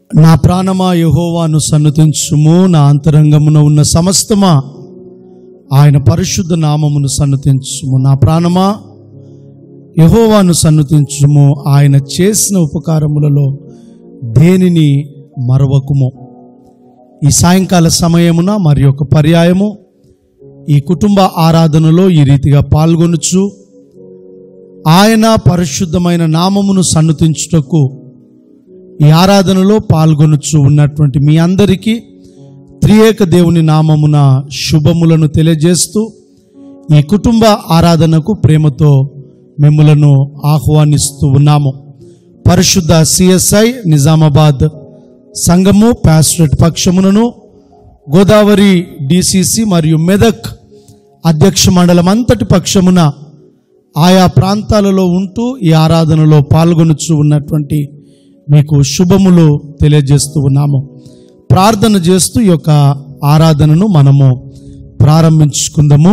నా ప్రాణమా యహోవాను సన్నతించుము నా అంతరంగమున ఉన్న సమస్తమా ఆయన పరిశుద్ధ నామమును సన్నతించుము నా ప్రాణమా యహోవాను సన్నతించుము ఆయన చేసిన ఉపకారములలో దేనిని మరవకుము ఈ సాయంకాల సమయమున మరి ఒక పర్యాయము ఈ కుటుంబ ఆరాధనలో ఈ రీతిగా పాల్గొనుచు ఆయన పరిశుద్ధమైన నామమును సన్నతించుటకు ఈ ఆరాధనలో పాల్గొనుచు ఉన్నటువంటి మీ అందరికీ త్రియేక దేవుని నామమున శుభములను తెలియజేస్తూ ఈ కుటుంబ ఆరాధనకు ప్రేమతో మిమ్మలను ఆహ్వానిస్తూ ఉన్నాము పరిశుద్ధ సిఎస్ఐ నిజామాబాద్ సంఘము పాస్టరేట్ పక్షమునను గోదావరి డిసిసి మరియు మెదక్ అధ్యక్ష మండలం అంతటి పక్షమున ఆయా ప్రాంతాలలో ఉంటూ ఈ ఆరాధనలో పాల్గొనుచు ఉన్నటువంటి మీకు శుభములు తెలియజేస్తూ ఉన్నాము ప్రార్థన చేస్తూ ఈ యొక్క ఆరాధనను మనము ప్రారంభించుకుందాము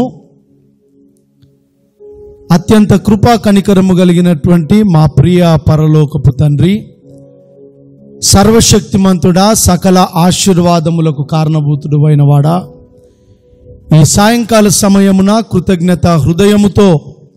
అత్యంత కృపా కనికరము కలిగినటువంటి మా ప్రియ పరలోకపు తండ్రి సర్వశక్తిమంతుడా సకల ఆశీర్వాదములకు కారణభూతుడు అయిన వాడా ఈ సాయంకాల సమయమున కృతజ్ఞత హృదయముతో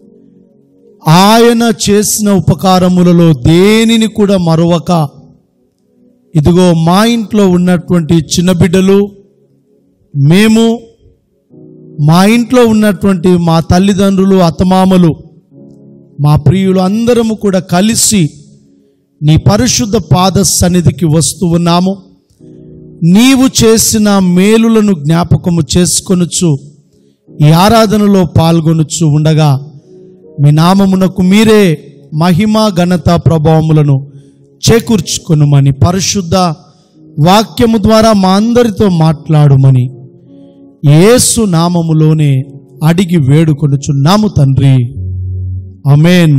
ఆయన చేసిన ఉపకారములలో దేనిని కూడా మరొక ఇదిగో మా ఇంట్లో ఉన్నటువంటి చిన్న బిడ్డలు మేము మా ఇంట్లో ఉన్నటువంటి మా తల్లిదండ్రులు అత్తమామలు మా ప్రియులు అందరము కూడా కలిసి నీ పరిశుద్ధ పాద సన్నిధికి వస్తూ ఉన్నాము నీవు చేసిన మేలులను జ్ఞాపకము చేసుకొనుచు ఈ ఆరాధనలో పాల్గొనుచు ఉండగా మీ నామమునకు మీరే మహిమ ఘనత ప్రభావములను చేకూర్చుకొనుమని పరిశుద్ధ వాక్యము ద్వారా మా అందరితో మాట్లాడుమని యేసు నామములోనే అడిగి వేడుకొనుచున్నాము తండ్రి అమేన్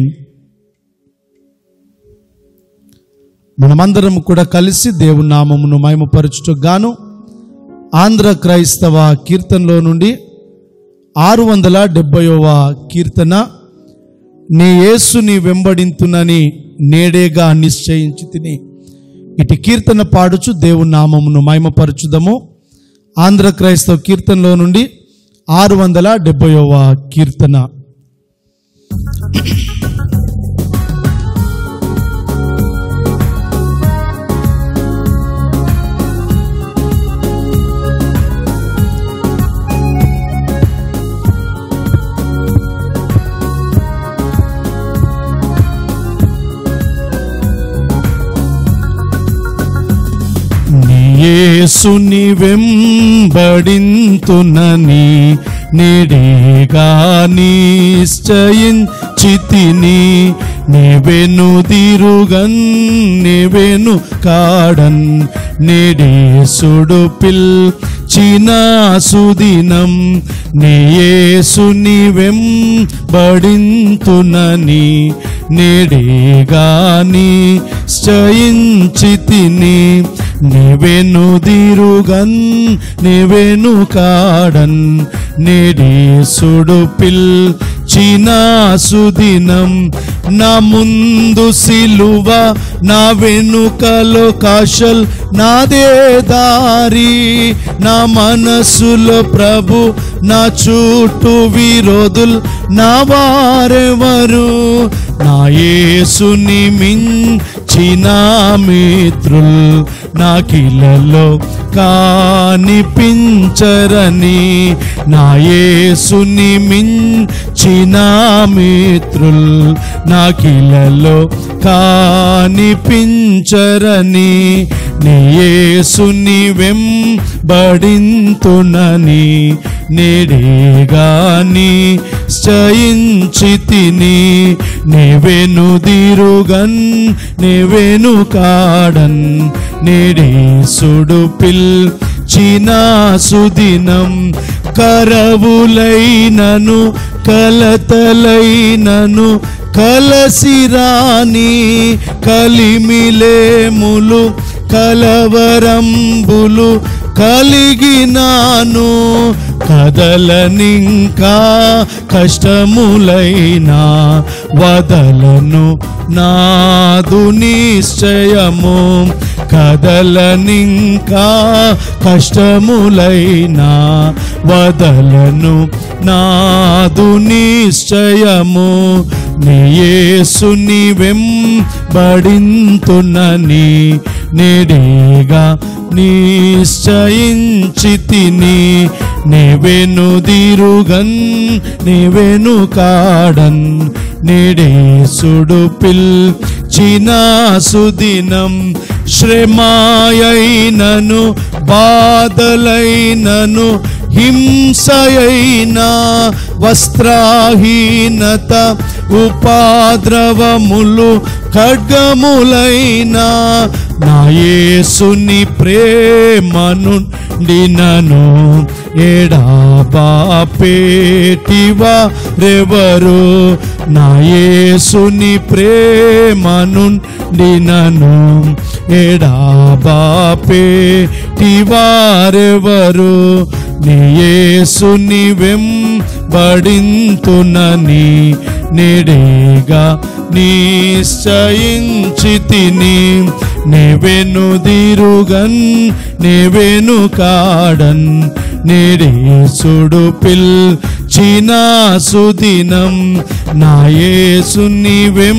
మనమందరం కూడా కలిసి దేవుని నామమును మహిమపరచుటకు గాను ఆంధ్ర క్రైస్తవ కీర్తనలో నుండి ఆరు వందల డెబ్బైవ కీర్తన నీ యేసుని వెంబడింతునని నేడేగా నిశ్చయించి తిని ఇటు కీర్తన పాడుచు దేవుని నామమును మహిమపరచుదము ఆంధ్ర క్రైస్తవ కీర్తనలో నుండి ఆరు వందల డెబ్బైవ కీర్తన యేసుని వెంబడింతునని నిడేగా నిశ్చయించితిని నెవెను దిరుగన్ నెవెను కాడన్ నెడేసుడు పిల్ చినాసుదినం నేయేసుని వెంబడింతునని నేడేగాని నిశ్చయించితిని నివెను దిరుగన్ నివెను కాడన్ నిడేసుడు పిల్ చినాసుదినం నా ముందు సిలువ నా వెనుకలో కాశల్ నాదే దారి నా మనసులో ప్రభు నా చుట్టూ విరోధుల్ నా వారెవరు నా యేసుని మించిన మిత్రుల్ నా కిలలో కానిపించరని నా యేసుని మించిన మిత్రుల్ నా కిలలో కానిపించరని నీ యేసుని వెంబడింతునని నేడేగాని చయించి తిని నెవెను దిరుగన్ నెవెను కాడన్ నేడేసుడు పిల్ చినాసుదినం కరవులైనను కలతలైనను కలసిరాని కలిమిలేములు కలవరంబులు కలిగినాను కదలనింకా కష్టములైనా వదలను నాదు నిశ్చయము కదలనింకా కష్టములైనా వదలను నాదు నిశ్చయము నీ యేసుని వెంబడింతునని నేడేగా నిశ్చయించి తిని నీవెను దిరుగన్ నీవెను కాడన్ నిడేసుడు పిల్చిన సుదినం శ్రమాయైనను బాధలైనను హింసయైన వస్త్రాహీనత ఉపాద్రవములు ఖడ్గములైన నా యేసుని ప్రేమనుండినను ఎడాబాపేటివా రెవరు నా యేసుని ప్రేమనుండినను ఎడాబాపేటివారెవరు నీ యేసుని వెంబడింతునని నేడేగా నిశ్చయించి తిని నేవెను దిరుగన్ నేవెను కాడన్ నేడేసుడు పిల్చిన సుదినం నా యేసుని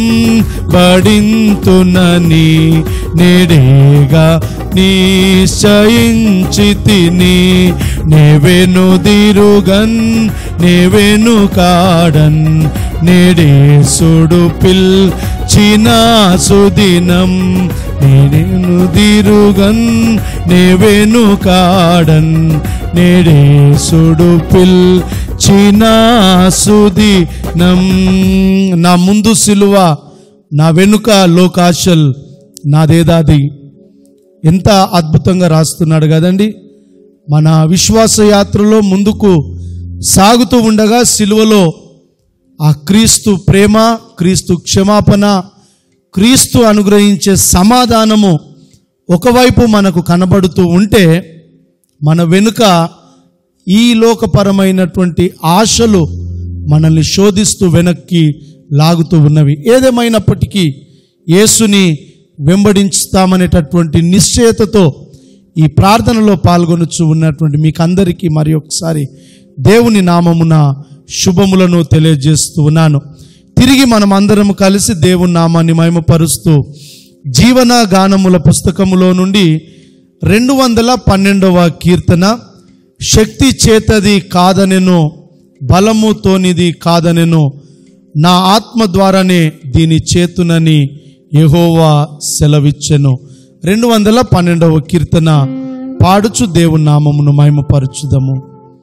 వెంబడింతునని నేడేగా నిశ్చయించి తిని నేవెను దిరుగన్ నేవెను కాడన్ నేడేసుడు పిల్చిన సుదినం నేనేను దిరుగన్ నేవెను కాడన్ నేడేసుడు పిల్చిన సుదినం నా ముందు సిలువ నా వెనుక లోకాశల్ నాదేదాది ఎంత అద్భుతంగా రాస్తున్నాడు కదండి మన విశ్వాస యాత్రలో ముందుకు సాగుతూ ఉండగా సిలువలో ఆ క్రీస్తు ప్రేమ క్రీస్తు క్షమాపణ క్రీస్తు అనుగ్రహించే సమాధానము ఒకవైపు మనకు కనబడుతూ ఉంటే మన వెనుక ఈ లోకపరమైనటువంటి ఆశలు మనల్ని శోధిస్తూ వెనక్కి లాగుతూ ఉన్నవి ఏదేమైనప్పటికీ యేసుని వెంబడించుతామనేటటువంటి నిశ్చయతతో ఈ ప్రార్థనలో పాల్గొనొచ్చు ఉన్నటువంటి మీకు అందరికీ మరి ఒకసారి దేవుని నామమున శుభములను తెలియజేస్తూ ఉన్నాను తిరిగి మనం అందరం కలిసి దేవుని నామాన్ని మహిమపరుస్తూ జీవన గానముల పుస్తకములో నుండి రెండు వందల పన్నెండవ కీర్తన శక్తి చేతది కాదనెను బలముతోనిది కాదనెను నా ఆత్మ ద్వారానే దీని చేతునని యెహోవా సెలవిచ్చెను రెండు వందల పన్నెండవ కీర్తన పాడుచు దేవుని నామమును మహిమపరచుదము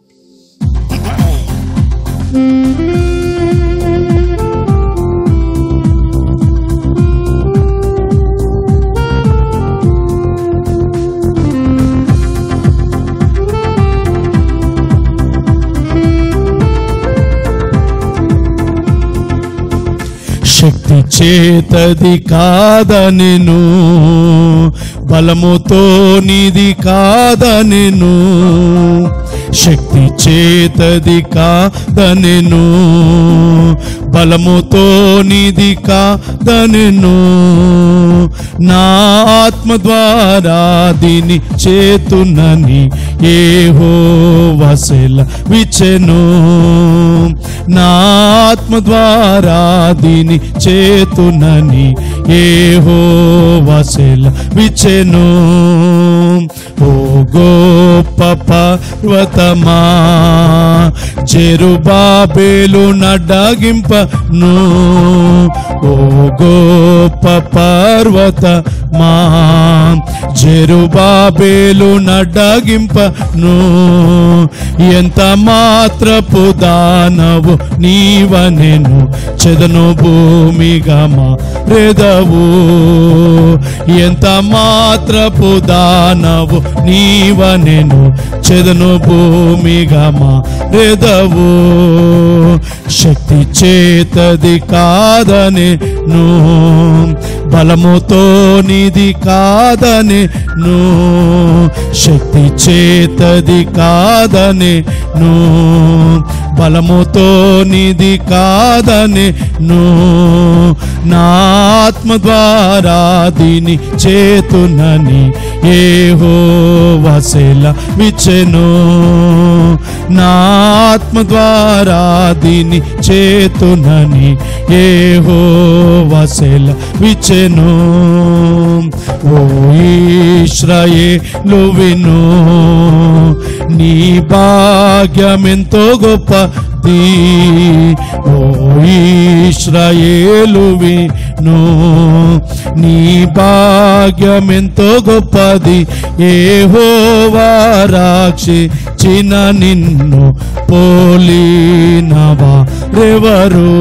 శక్తి చేతది కాదనెను బలముతో నిది కాదనెను శక్తి చేతది కాదనెను బలముతో నిది కాదనెను నా ఆత్మ ద్వారా దీని చేతునని ఏహో వసెల విచెను నా ఆత్మ ద్వారా దీని చేతునని ఏహో వసెల విచెను ఓ గోప పర్వతమా చెరుబాబేలు నడ్డాగింపను ఓ గోప పర్వతమా జెరుబాబేలు నడ్డాగింపను ఎంత మాత్రపు దానవు నీవనెను చెదను భూమిగా మారెదవు ఎంత మాత్రపు దానవు నీవనెను చెదను భూమిగా మారెదవు శక్తి చేతది కాదనెను బలముతో నిది కాదనే ను శక్తి చేతది కాదనే ను బలముతో నిది కాదనే నో నా ఆత్మ ద్వారా దీని చేతునని ఏహో వసెల విచ్చెను నా ఆత్మ ద్వారా దీని చేతునని ఏహో వసెల విచ్చెను ఓ ఇశ్రాయేలు విను నీ భాగ్యమెంతో గొప్పది ఓ ఇశ్రాయేలు విను నీ భాగ్యమెంతో గొప్పది ఏహోవా రాక్షించిన నిన్ను పోలినవా రెవరు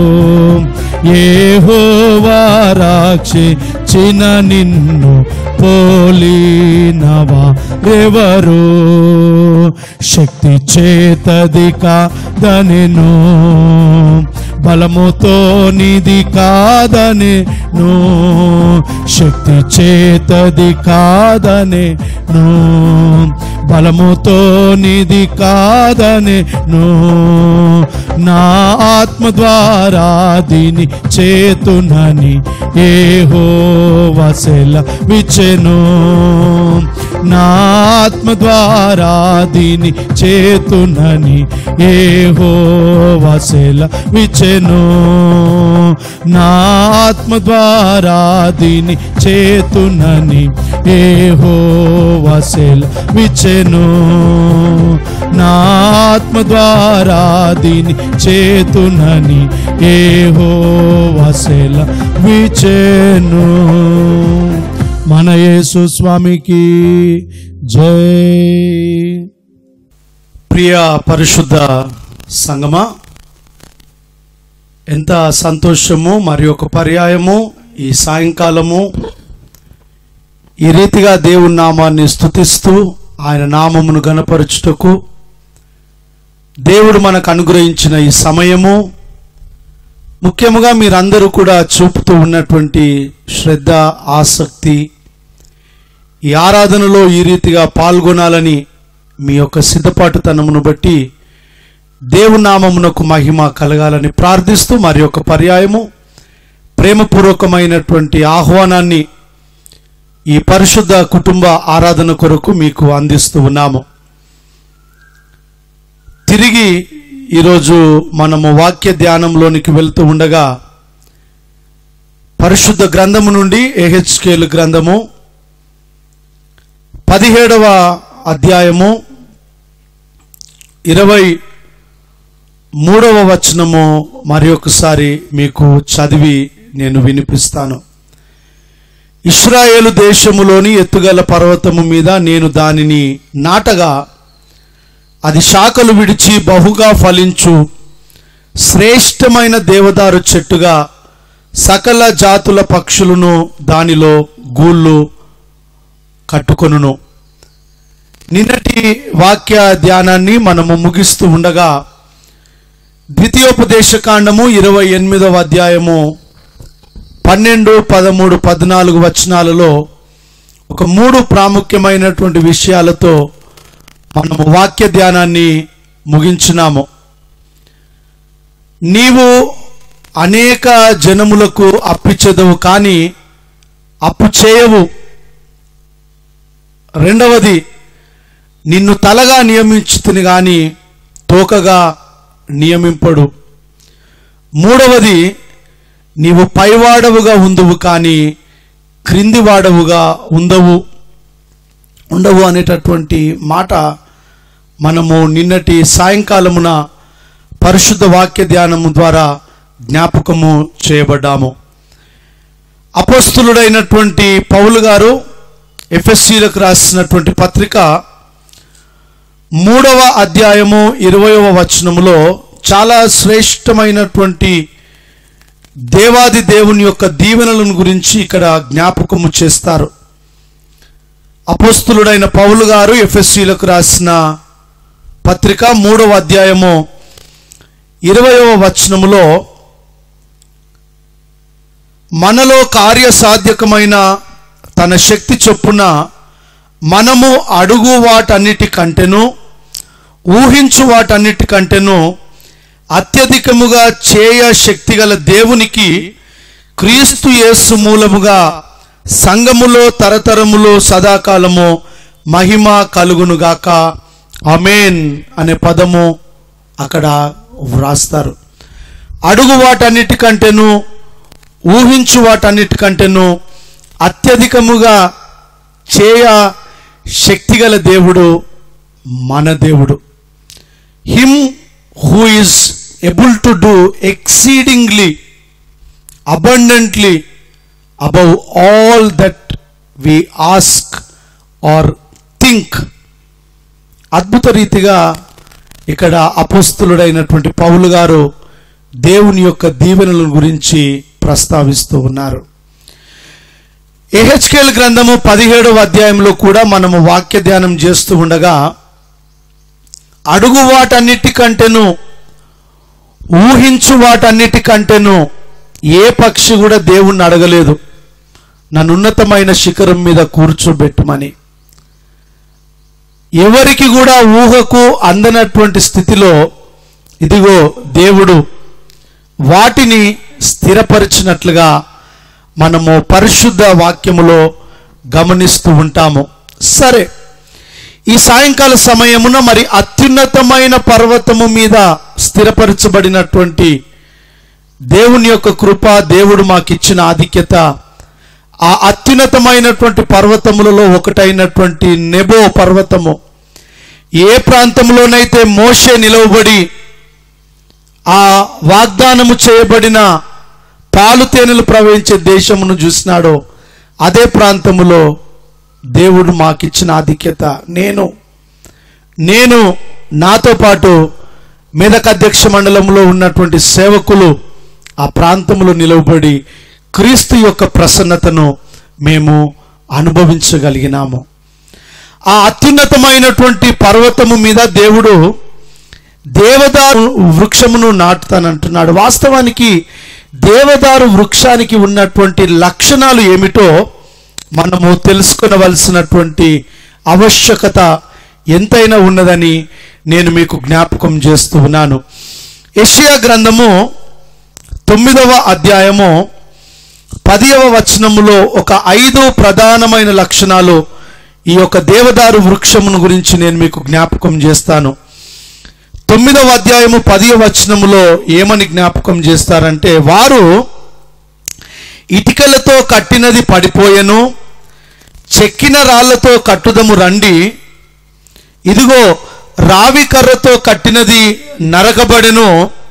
ఏహోవా రాక్షించిన నిన్ను పోలినవా రెవరు శక్తి చేతది కాదనెను బలముతో నిది కాదనెను శక్తి చేతది కాదనెను బలముతో నిది కాదనెను నా ఆత్మ ద్వారా దీని చేతునని ఏహో వసెల విచెను నా ఆత్మ ద్వారా దీని చేతునని ఏహో వసెల విచెను నా ఆత్మ ద్వారా దీని చేతునని ఏహో వసెల విచెను నా ఆత్మ ద్వారా దీని చేతునని ఏహో వసెల విచెను మన యేసు స్వామికి జై ప్రియ పరిశుద్ధ సంగమా ఎంత సంతోషము మరి ఒక పర్యాయము ఈ సాయంకాలము ఈ రీతిగా దేవుని నామాన్ని స్తుతిస్తూ ఆయన నామమును గణపరచుటకు దేవుడు మనకు అనుగ్రహించిన ఈ సమయము ముఖ్యముగా మీరందరూ కూడా చూపుతూ ఉన్నటువంటి శ్రద్ధ ఆసక్తి ఈ ఆరాధనలో ఈ రీతిగా పాల్గొనాలని మీ యొక్క సిద్ధపాటుతనమును బట్టి దేవుని నామమునకు మహిమ కలగాలని ప్రార్థిస్తూ మరి యొక్క పర్యాయము ప్రేమపూర్వకమైనటువంటి ఆహ్వానాన్ని ఈ పరిశుద్ధ కుటుంబ ఆరాధన కొరకు మీకు అందిస్తూ ఉన్నాము తిరిగి ఈరోజు మనము వాక్య ధ్యానంలోనికి వెళ్తూ ఉండగా పరిశుద్ధ గ్రంథము నుండి ఏహెచ్కేలు గ్రంథము పదిహేడవ అధ్యాయము ఇరవై మూడవ వచనము మరి ఒకసారి మీకు చదివి నేను వినిపిస్తాను ఇస్రాయేలు దేశములోని ఎత్తుగల పర్వతము మీద నేను దానిని నాటగా అది శాఖలు విడిచి బహుగా ఫలించు శ్రేష్టమైన దేవదారు చెట్టుగా సకల జాతుల పక్షులను దానిలో గూళ్ళు కట్టుకొనును నిన్నటి వాక్య ధ్యానాన్ని మనము ముగిస్తూ ఉండగా ద్వితీయోపదేశకాండము ఇరవై ఎనిమిదవ అధ్యాయము పన్నెండు పదమూడు పద్నాలుగు వచనాలలో ఒక మూడు ప్రాముఖ్యమైనటువంటి విషయాలతో మనము వాక్య ధ్యానాన్ని ముగించున్నాము నీవు అనేక జనములకు అప్పిచెదవు కానీ అప్పు చేయవు రెండవది నిన్ను తలగా నియమించుతుని గాని తోకగా నియమింపడు మూడవది నీవు పైవాడవుగా ఉందువు కానీ క్రిందివాడవుగా ఉండవు ఉండవు అనేటటువంటి మాట మనము నిన్నటి సాయంకాలమున పరిశుద్ధ వాక్య ధ్యానము ద్వారా జ్ఞాపకము చేయబడ్డాము అపస్తులుడైనటువంటి పౌలు గారు ఎఫ్ఎస్సీలకు రాసినటువంటి పత్రిక మూడవ అధ్యాయము ఇరవయవ వచనములో చాలా శ్రేష్టమైనటువంటి దేవాది దేవుని యొక్క దీవెనలను గురించి ఇక్కడ జ్ఞాపకము చేస్తారు అపోస్తులుడైన పౌలు గారు ఎఫ్ఎస్సీలకు రాసిన పత్రిక మూడవ అధ్యాయము ఇరవయవ వచనములో మనలో కార్యసాధ్యకమైన తన శక్తి చొప్పున మనము అడుగు వాటన్నిటి కంటెను ఊహించు వాటన్నిటి కంటెను అత్యధికముగా చేయ శక్తిగల దేవునికి క్రీస్తు యేసు మూలముగా సంఘములో తరతరములో సదాకాలము మహిమ కలుగునుగాక అమేన్ అనే పదము అక్కడ వ్రాస్తారు అడుగు వాటన్నిటికంటేను ఊహించు వాటన్నిటికంటేను అత్యధికముగా చేయ శక్తిగల దేవుడు మన దేవుడు him who is able to do exceedingly abundantly above all that we ask or think అద్భుత రీతిగా ఇక్కడ అపోస్తులుడైనటువంటి పౌలు గారు దేవుని యొక్క దీవెనల గురించి ప్రస్తావిస్తూ ఉన్నారు ఎహెచ్కేల్ గ్రంథము పదిహేడవ అధ్యాయంలో కూడా మనము వాక్య ధ్యానం చేస్తూ ఉండగా అడుగు వాటన్నిటికంటేను ఊహించు వాటన్నిటికంటేను ఏ పక్షి కూడా దేవుణ్ణి అడగలేదు నన్ను ఉన్నతమైన శిఖరం మీద కూర్చోబెట్టమని ఎవరికి కూడా ఊహకు అందనటువంటి స్థితిలో ఇదిగో దేవుడు వాటిని స్థిరపరిచినట్లుగా మనము పరిశుద్ధ వాక్యములో గమనిస్తూ ఉంటాము సరే ఈ సాయంకాల సమయమున మరి అత్యున్నతమైన పర్వతము మీద స్థిరపరచబడినటువంటి దేవుని యొక్క కృప దేవుడు మాకిచ్చిన ఆధిక్యత ఆ అత్యున్నతమైనటువంటి పర్వతములలో ఒకటైనటువంటి నెబో పర్వతము ఏ ప్రాంతంలోనైతే మోషే నిలవబడి ఆ వాగ్దానము చేయబడిన పాలు తేనెలు ప్రవహించే దేశమును చూసినాడో అదే ప్రాంతములో దేవుడు మాకిచ్చిన ఆధిక్యత నేను నేను నాతో పాటు మెదక్ అధ్యక్ష మండలంలో ఉన్నటువంటి సేవకులు ఆ ప్రాంతంలో నిలవబడి క్రీస్తు యొక్క ప్రసన్నతను మేము అనుభవించగలిగినాము ఆ అత్యున్నతమైనటువంటి పర్వతము మీద దేవుడు దేవదారు వృక్షమును నాటుతానంటున్నాడు వాస్తవానికి దేవదారు వృక్షానికి ఉన్నటువంటి లక్షణాలు ఏమిటో మనము తెలుసుకొనవలసినటువంటి ఆవశ్యకత ఎంతైనా ఉన్నదని నేను మీకు జ్ఞాపకం చేస్తూ ఉన్నాను యెషయా గ్రంథము తొమ్మిదవ అధ్యాయము పదియవ వచనములో ఒక ఐదు ప్రధానమైన లక్షణాలు ఈ యొక్క దేవదారు వృక్షమును గురించి నేను మీకు జ్ఞాపకం చేస్తాను తొమ్మిదవ అధ్యాయము పదివ వచనములో ఏమని జ్ఞాపకం చేస్తారంటే వారు ఇటుకలతో కట్టినది పడిపోయెను చెక్కిన రాళ్లతో కట్టుదము రండి ఇదిగో రావి కర్రతో కట్టినది నరకబడెను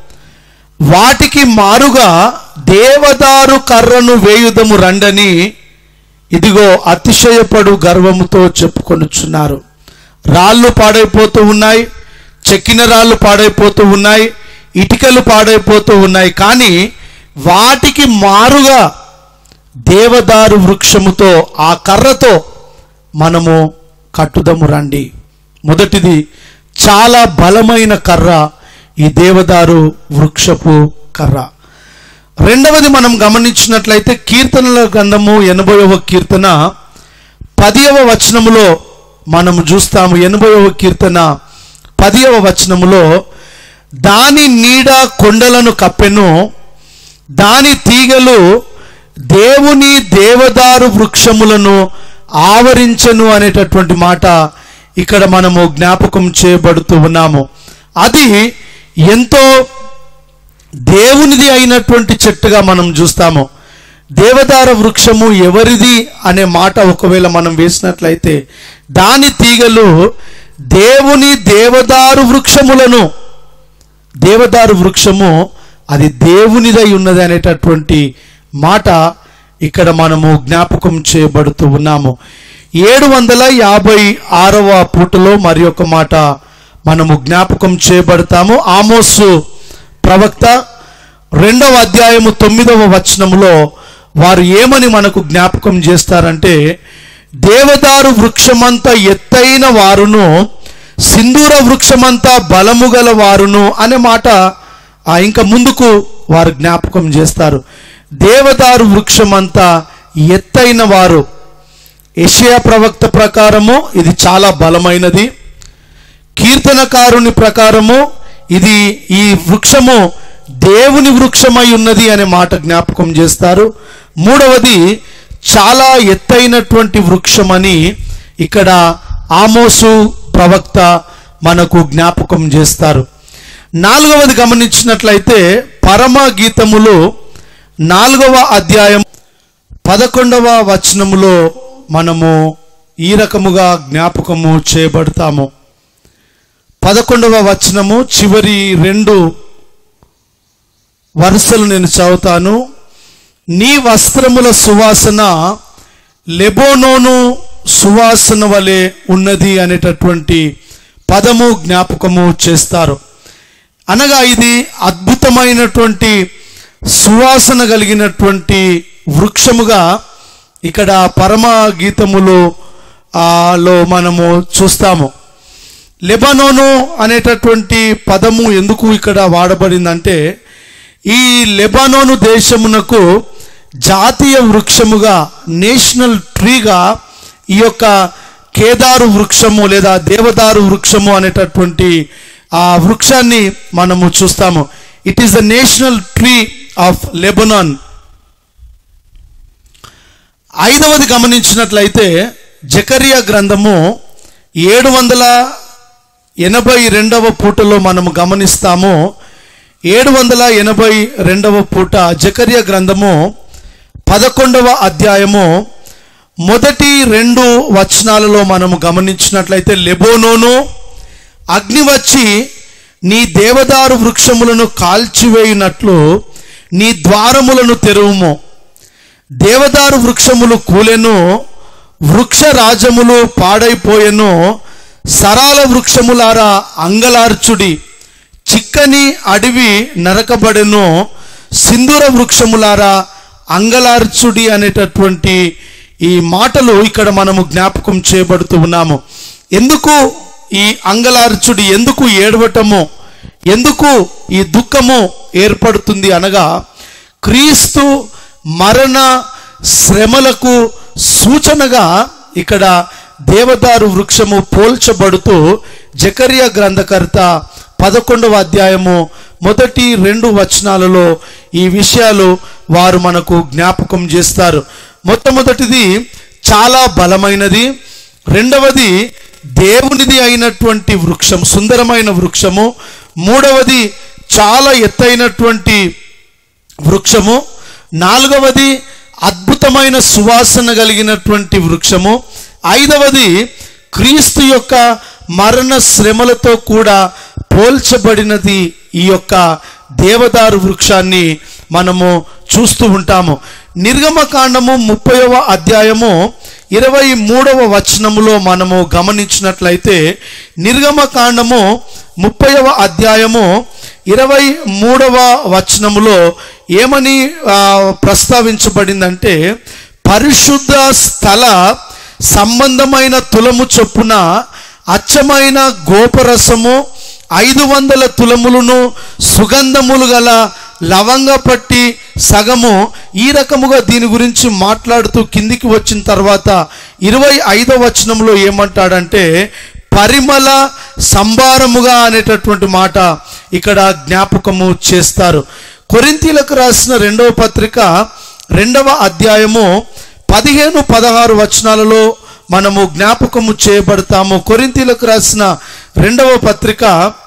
వాటికి మారుగా దేవదారు కర్రను వేయుదము రండని ఇదిగో అతిశయపడు గర్వముతో చెప్పుకొనుచున్నారు రాళ్ళు పాడైపోతూ ఉన్నాయి చెక్కిన రాళ్ళు పాడైపోతూ ఉన్నాయి ఇటుకలు పాడైపోతూ ఉన్నాయి కానీ వాటికి మారుగా దేవదారు వృక్షముతో ఆ కర్రతో మనము కట్టుదము రండి మొదటిది చాలా బలమైన కర్ర ఈ దేవదారు వృక్షపు కర్ర రెండవది మనం గమనించినట్లయితే కీర్తనల గ్రంథము ఎనభైవ కీర్తన పదియవ వచనములో మనము చూస్తాము ఎనభైవ కీర్తన పదియవ వచనములో దాని నీడ కొండలను కప్పెను దాని తీగలు దేవుని దేవదారు వృక్షములను ఆవరించను అనేటటువంటి మాట ఇక్కడ మనము జ్ఞాపకం చేయబడుతూ ఉన్నాము అది ఎంతో దేవునిది అయినటువంటి చెట్టుగా మనం చూస్తాము దేవదార వృక్షము ఎవరిది అనే మాట ఒకవేళ మనం వేసినట్లయితే దాని తీగలు దేవుని దేవదారు వృక్షములను దేవదారు వృక్షము అది దేవునిదై ఉన్నది అనేటటువంటి మాట ఇక్కడ మనము జ్ఞాపకం చేయబడుతూ ఉన్నాము ఏడు వందల యాభై ఆరవ పూటలో మరి ఒక మాట మనము జ్ఞాపకం చేయబడతాము ఆమోసు ప్రవక్త రెండవ అధ్యాయము తొమ్మిదవ వచనములో వారు ఏమని మనకు జ్ఞాపకం చేస్తారంటే దేవదారు వృక్షమంతా ఎత్తైన వారును సింధూర వృక్షమంతా బలము గల వారును అనే మాట ఆ ఇంకా ముందుకు వారు జ్ఞాపకం చేస్తారు దేవదారు వృక్షమంతా ఎత్తైన వారు యెషయా ప్రవక్త ప్రకారము ఇది చాలా బలమైనది కీర్తనకారుని ప్రకారము ఇది ఈ వృక్షము దేవుని వృక్షమై ఉన్నది అనే మాట జ్ఞాపకం చేస్తారు మూడవది చాలా ఎత్తైనటువంటి వృక్షమని ఇక్కడ ఆమోసు ప్రవక్త మనకు జ్ఞాపకం చేస్తారు నాలుగవది గమనించినట్లయితే పరమ గీతములో నాలుగవ అధ్యాయం పదకొండవ వచనములో మనము ఈ రకముగా జ్ఞాపకము చేయబడతాము పదకొండవ వచనము చివరి రెండు వరుసలు నేను చదువుతాను నీ వస్త్రముల సువాసన లెబోనోను సువాసన వలె ఉన్నది అనేటటువంటి పదము జ్ఞాపకము చేస్తారు అనగా ఇది అద్భుతమైనటువంటి సువాసన కలిగినటువంటి వృక్షముగా ఇక్కడ పరమ గీతములో ఆ, లో మనము చూస్తాము లెబనోను అనేటటువంటి పదము ఎందుకు ఇక్కడ వాడబడిందంటే ఈ లెబనోను దేశమునకు జాతీయ వృక్షముగా నేషనల్ ట్రీగా ఈ యొక్క కేదారు వృక్షము లేదా దేవదారు వృక్షము అనేటటువంటి ఆ వృక్షాన్ని మనము చూస్తాము it is the national tree of Lebanon ఐదవది గమనించినట్లయితే జకరియా గ్రంథము ఏడు వందల ఎనభై రెండవ పూటలో మనము గమనిస్తాము ఏడు వందల ఎనభై రెండవ పూట జకరియా గ్రంథము పదకొండవ అధ్యాయము మొదటి రెండు వచనాలలో మనము గమనించినట్లయితే లెబోనోను అగ్ని వచ్చి నీ దేవదారు వృక్షములను కాల్చివేయునట్లు నీ ద్వారములను తెరువుము దేవదారు వృక్షములు కూలెను వృక్ష రాజములు పాడైపోయెను సరాల వృక్షములారా అంగలార్చుడి చిక్కని అడవి నరకబడెను సింధూర వృక్షములారా అంగలార్చుడి అనేటటువంటి ఈ మాటలు ఇక్కడ మనము జ్ఞాపకం చేయబడుతూ ఉన్నాము ఎందుకు ఈ అంగలార్చుడి ఎందుకు ఏడవటము ఎందుకు ఈ దుఃఖము ఏర్పడుతుంది అనగా క్రీస్తు మరణ శ్రమలకు సూచనగా ఇక్కడ దేవదారు వృక్షము పోల్చబడుతూ జకరియా గ్రంథకర్త పదకొండవ అధ్యాయము మొదటి రెండు వచనాలలో ఈ విషయాలు వారు మనకు జ్ఞాపకం చేస్తారు మొట్టమొదటిది చాలా బలమైనది రెండవది దేవునిది అయినటువంటి వృక్షం సుందరమైన వృక్షము మూడవది చాలా ఎత్తైనటువంటి వృక్షము నాలుగవది అద్భుతమైన సువాసన కలిగినటువంటి వృక్షము ఐదవది క్రీస్తు యొక్క మరణ శ్రమలతో కూడా పోల్చబడినది ఈ యొక్క దేవదారు వృక్షాన్ని మనము చూస్తూ ఉంటాము నిర్గమకాండము ముప్పైవ అధ్యాయము ఇరవై మూడవ వచనములో మనము గమనించినట్లయితే నిర్గమకాండము ముప్పైవ అధ్యాయము ఇరవై మూడవ వచనములో ఏమని ఆ, ప్రస్తావించబడిందంటే పరిశుద్ధ స్థల సంబంధమైన తులము చొప్పున అచ్చమైన గోపరసము ఐదు వందల తులములను సుగంధములు గల లవంగ పట్టి సగము ఈ రకముగా దీని గురించి మాట్లాడుతూ కిందికి వచ్చిన తర్వాత ఇరవై ఐదో వచనంలో ఏమంటాడంటే పరిమళ సంభారముగా అనేటటువంటి మాట ఇక్కడ జ్ఞాపకము చేస్తారు కొరింతీలకు రాసిన రెండవ పత్రిక రెండవ అధ్యాయము పదిహేను పదహారు వచనాలలో మనము జ్ఞాపకము చేయబడతాము కొరింతీలకు రాసిన రెండవ పత్రిక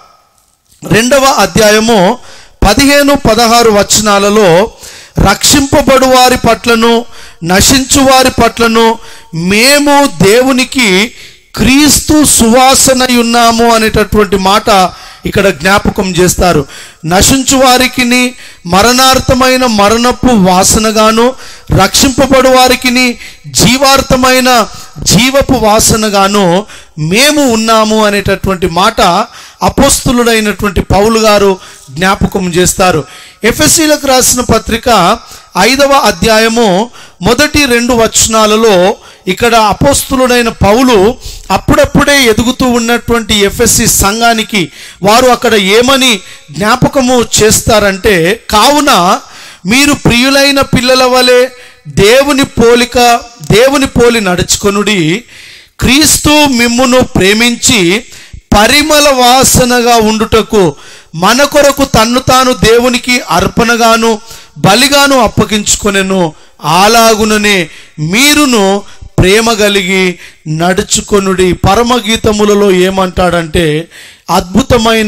రెండవ అధ్యాయము పదిహేను పదహారు వచనాలలో రక్షింపబడు వారి పట్లను నశించు వారి పట్లను మేము దేవునికి క్రీస్తు సువాసనై ఉన్నాము అనేటటువంటి మాట ఇక్కడ జ్ఞాపకం చేస్తారు నశించు వారికిని మరణార్థమైన మరణపు వాసనగాను రక్షింపబడు వారికిని జీవార్థమైన జీవపు వాసనగాను మేము ఉన్నాము అనేటటువంటి మాట అపోస్తులుడైనటువంటి పౌలు గారు జ్ఞాపకం చేస్తారు ఎఫ్ఎస్సీలకు రాసిన పత్రిక ఐదవ అధ్యాయము మొదటి రెండు వచనాలలో ఇక్కడ అపోస్తులుడైన పౌలు అప్పుడప్పుడే ఎదుగుతూ ఉన్నటువంటి ఎఫ్ఎస్సి సంఘానికి వారు అక్కడ ఏమని జ్ఞాపకము చేస్తారంటే కావున మీరు ప్రియులైన పిల్లల వలె దేవుని పోలిక దేవుని పోలి నడుచుకొనుడి క్రీస్తు మిమ్మును ప్రేమించి పరిమళ వాసనగా ఉండుటకు మన కొరకు తన్ను తాను దేవునికి అర్పణగాను బలిగాను అప్పగించుకొనెను అలాగుననే మీరును ప్రేమ కలిగి నడుచుకొనుడి పరమగీతములలో ఏమంటాడంటే అద్భుతమైన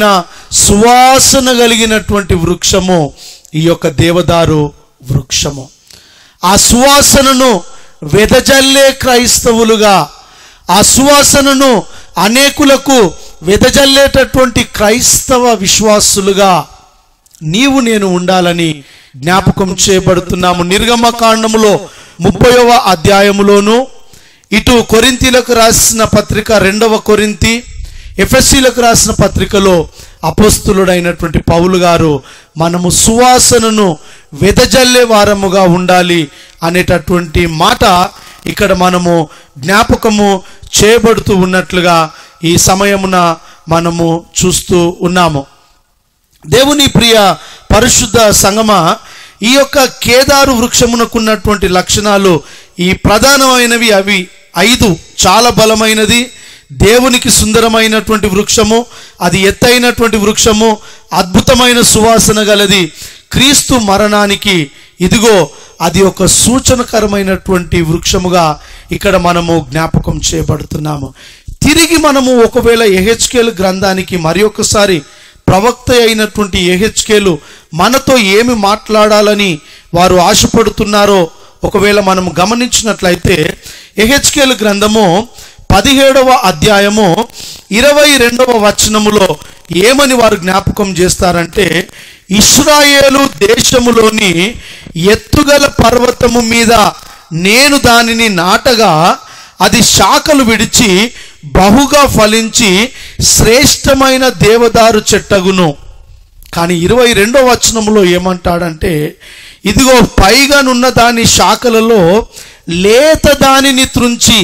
సువాసన కలిగినటువంటి వృక్షము ఈ యొక్క దేవదారు వృక్షము ఆ సువాసనను వెదజల్లే క్రైస్తవులుగా ఆ సువాసనను అనేకులకు వెదజల్లేటటువంటి క్రైస్తవ విశ్వాసులుగా నీవు నేను ఉండాలని జ్ఞాపకం చేయబడుతున్నాము నిర్గమ కాండములో ముప్పైవ అధ్యాయములోను ఇటు కొరింతీలకు రాసిన పత్రిక రెండవ కొరింతి ఎఫ్ఎస్సీలకు రాసిన పత్రికలో అపోస్తులుడైనటువంటి పౌలు గారు మనము సువాసనను వెదజల్లే వారముగా ఉండాలి అనేటటువంటి మాట ఇక్కడ మనము జ్ఞాపకము చేయబడుతూ ఉన్నట్లుగా ఈ సమయమున మనము చూస్తూ ఉన్నాము దేవుని ప్రియ పరిశుద్ధ సంగమ ఈ యొక్క కేదారు వృక్షమునకున్నటువంటి లక్షణాలు ఈ ప్రధానమైనవి అవి ఐదు చాలా బలమైనది దేవునికి సుందరమైనటువంటి వృక్షము అది ఎత్తైనటువంటి వృక్షము అద్భుతమైన సువాసన గలది క్రీస్తు మరణానికి ఇదిగో అది ఒక సూచనకరమైనటువంటి వృక్షముగా ఇక్కడ మనము జ్ఞాపకం చేయబడుతున్నాము తిరిగి మనము ఒకవేళ ఎహెచ్కేల్ గ్రంథానికి మరి ఒకసారి ప్రవక్త అయినటువంటి ఎహెచ్కేలు మనతో ఏమి మాట్లాడాలని వారు ఆశపడుతున్నారో ఒకవేళ మనం గమనించినట్లయితే ఎహెచ్కేల్ గ్రంథము పదిహేడవ అధ్యాయము ఇరవై రెండవ వచనములో ఏమని వారు జ్ఞాపకం చేస్తారంటే ఇస్రాయేలు దేశములోని ఎత్తుగల పర్వతము మీద నేను దానిని నాటగా అది శాఖలు విడిచి బహుగా ఫలించి శ్రేష్టమైన దేవదారు చెట్టగును కానీ ఇరవై రెండో వచనంలో ఏమంటాడంటే ఇదిగో పైగానున్న దాని శాఖలలో లేత దానిని త్రుంచి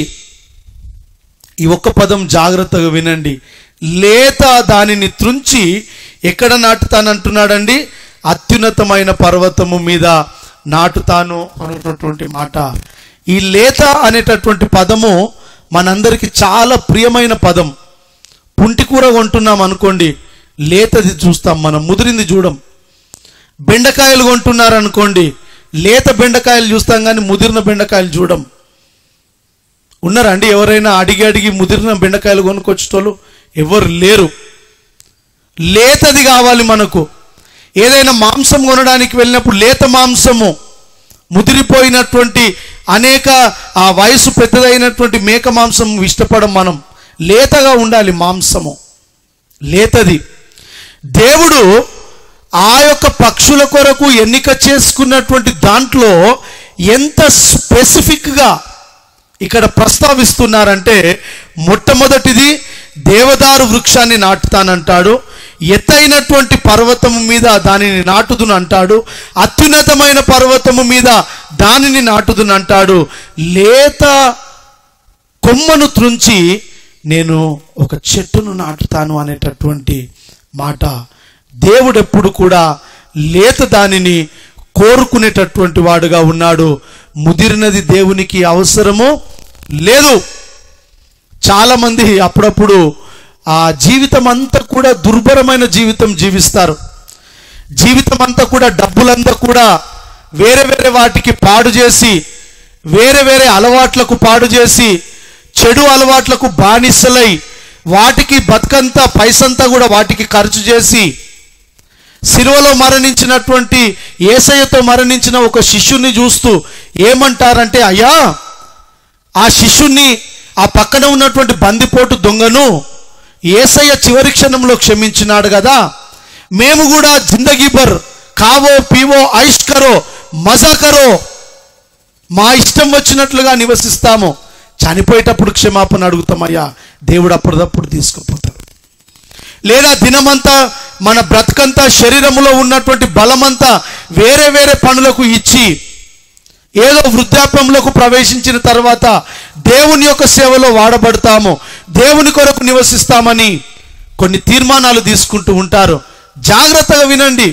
ఈ ఒక్క పదం జాగ్రత్తగా వినండి లేత దానిని త్రుంచి ఎక్కడ నాటుతానంటున్నాడండి అత్యున్నతమైన పర్వతము మీద నాటుతాను అనేటటువంటి మాట ఈ లేత అనేటటువంటి పదము మనందరికీ చాలా ప్రియమైన పదం పుంటి కూర కొంటున్నాం అనుకోండి లేతది చూస్తాం మనం ముదిరింది చూడం బెండకాయలు కొంటున్నారు అనుకోండి లేత బెండకాయలు చూస్తాం కానీ ముదిరిన బెండకాయలు చూడం ఉన్నారా అండి ఎవరైనా అడిగి అడిగి ముదిరిన బెండకాయలు కొనుక్కొచ్చేటోళ్ళు ఎవరు లేరు లేతది కావాలి మనకు ఏదైనా మాంసం కొనడానికి వెళ్ళినప్పుడు లేత మాంసము ముదిరిపోయినటువంటి అనేక ఆ వయసు పెద్దదైనటువంటి మేక మాంసం ఇష్టపడం మనం లేతగా ఉండాలి మాంసము లేతది దేవుడు ఆ యొక్క పక్షుల కొరకు ఎన్నిక చేసుకున్నటువంటి దాంట్లో ఎంత స్పెసిఫిక్గా ఇక్కడ ప్రస్తావిస్తున్నారంటే మొట్టమొదటిది దేవదారు వృక్షాన్ని నాటుతానంటాడు ఎత్తైనటువంటి పర్వతము మీద దానిని నాటుదును అంటాడు అత్యున్నతమైన పర్వతము మీద దానిని నాటుదును అంటాడు లేత కొమ్మను త్రుంచి నేను ఒక చెట్టును నాటుతాను అనేటటువంటి మాట దేవుడెప్పుడు కూడా లేత దానిని కోరుకునేటటువంటి వాడుగా ఉన్నాడు ముదిరినది దేవునికి అవసరము లేదు చాలామంది అప్పుడప్పుడు ఆ జీవితం అంతా కూడా దుర్భరమైన జీవితం జీవిస్తారు జీవితం అంతా కూడా డబ్బులంతా కూడా వేరే వేరే వాటికి పాడు చేసి వేరే వేరే అలవాట్లకు పాడు చేసి చెడు అలవాట్లకు బానిసలై వాటికి బతుకంతా పైసంతా కూడా వాటికి ఖర్చు చేసి సిలువలో మరణించినటువంటి ఏసయ్యతో మరణించిన ఒక శిష్యుని చూస్తూ ఏమంటారంటే అయ్యా ఆ శిష్యుణ్ణి ఆ పక్కన ఉన్నటువంటి బందిపోటు దొంగను ఏసయ్య చివరి క్షణంలో క్షమించినాడు కదా మేము కూడా జిందగీ భర్ కావో పీవో ఐష్ కరో మజా కరో మా ఇష్టం వచ్చినట్లుగా నివసిస్తాము చనిపోయేటప్పుడు క్షమాపణ అడుగుతామయ్యా దేవుడు అప్పటిదప్పుడు తీసుకుపోతాడు లేదా దినమంతా మన బ్రతుకంతా శరీరంలో ఉన్నటువంటి బలమంతా వేరే వేరే పనులకు ఇచ్చి ఏదో వృద్ధాప్యంలోకి ప్రవేశించిన తర్వాత దేవుని యొక్క సేవలో వాడబడతాము దేవుని కొరకు నివసిస్తామని కొన్ని తీర్మానాలు తీసుకుంటూ ఉంటారు జాగ్రత్తగా వినండి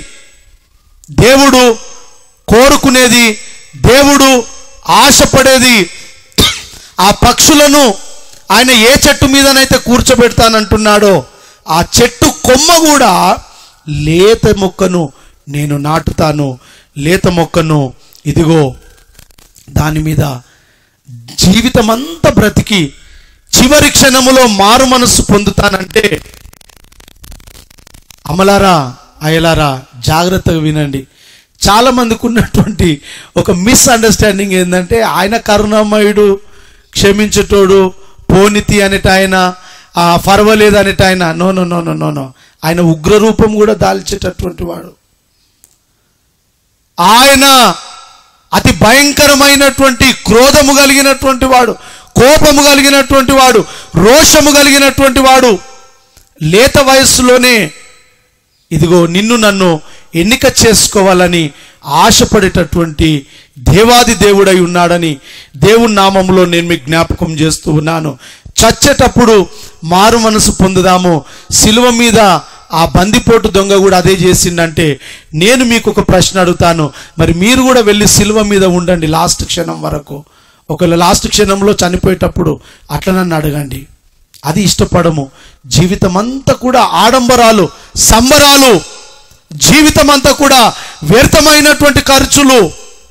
దేవుడు కోరుకునేది దేవుడు ఆశపడేది ఆ పక్షులను ఆయన ఏ చెట్టు మీదనైతే కూర్చోబెడతానంటున్నాడో ఆ చెట్టు కొమ్మ కూడా లేత మొక్కను నేను నాటుతాను లేత మొక్కను ఇదిగో దాని మీద జీవితమంతా బ్రతికి చివరి క్షణములో మారు మనస్సు పొందుతానంటే అమలారా అయలారా జాగ్రత్తగా వినండి చాలా మందికి ఉన్నటువంటి ఒక మిస్అండర్స్టాండింగ్ ఏంటంటే ఆయన కరుణామయుడు క్షమించేటోడు పోనితి అనేట ఆయన ఆ పర్వాలేదు అనేట ఆయన no no no no no no ఆయన ఉగ్ర రూపం కూడా దాల్చేటటువంటి వాడు ఆయన అతి భయంకరమైనటువంటి క్రోధము కలిగినటువంటి వాడు కోపము కలిగినటువంటి వాడు రోషము కలిగినటువంటి వాడు లేత వయస్సులోనే ఇదిగో నిన్ను నన్ను ఎన్నిక చేసుకోవాలని ఆశపడేటటువంటి దేవాది దేవుడై ఉన్నాడని దేవుని నామంలో నేను మీకు జ్ఞాపకం చేస్తూ ఉన్నాను చచ్చేటప్పుడు మారు మనసు పొందుదాము సిలువ మీద ఆ బందిపోటు దొంగ కూడా అదే చేసిండంటే నేను మీకు ఒక ప్రశ్న అడుగుతాను మరి మీరు కూడా వెళ్ళి సిలువ మీద ఉండండి లాస్ట్ క్షణం వరకు ఒకవేళ లాస్ట్ క్షణంలో చనిపోయేటప్పుడు అట్లా నన్ను అడగండి అది ఇష్టపడము జీవితం అంతా కూడా ఆడంబరాలు సంబరాలు జీవితం అంతా కూడా వ్యర్థమైనటువంటి ఖర్చులు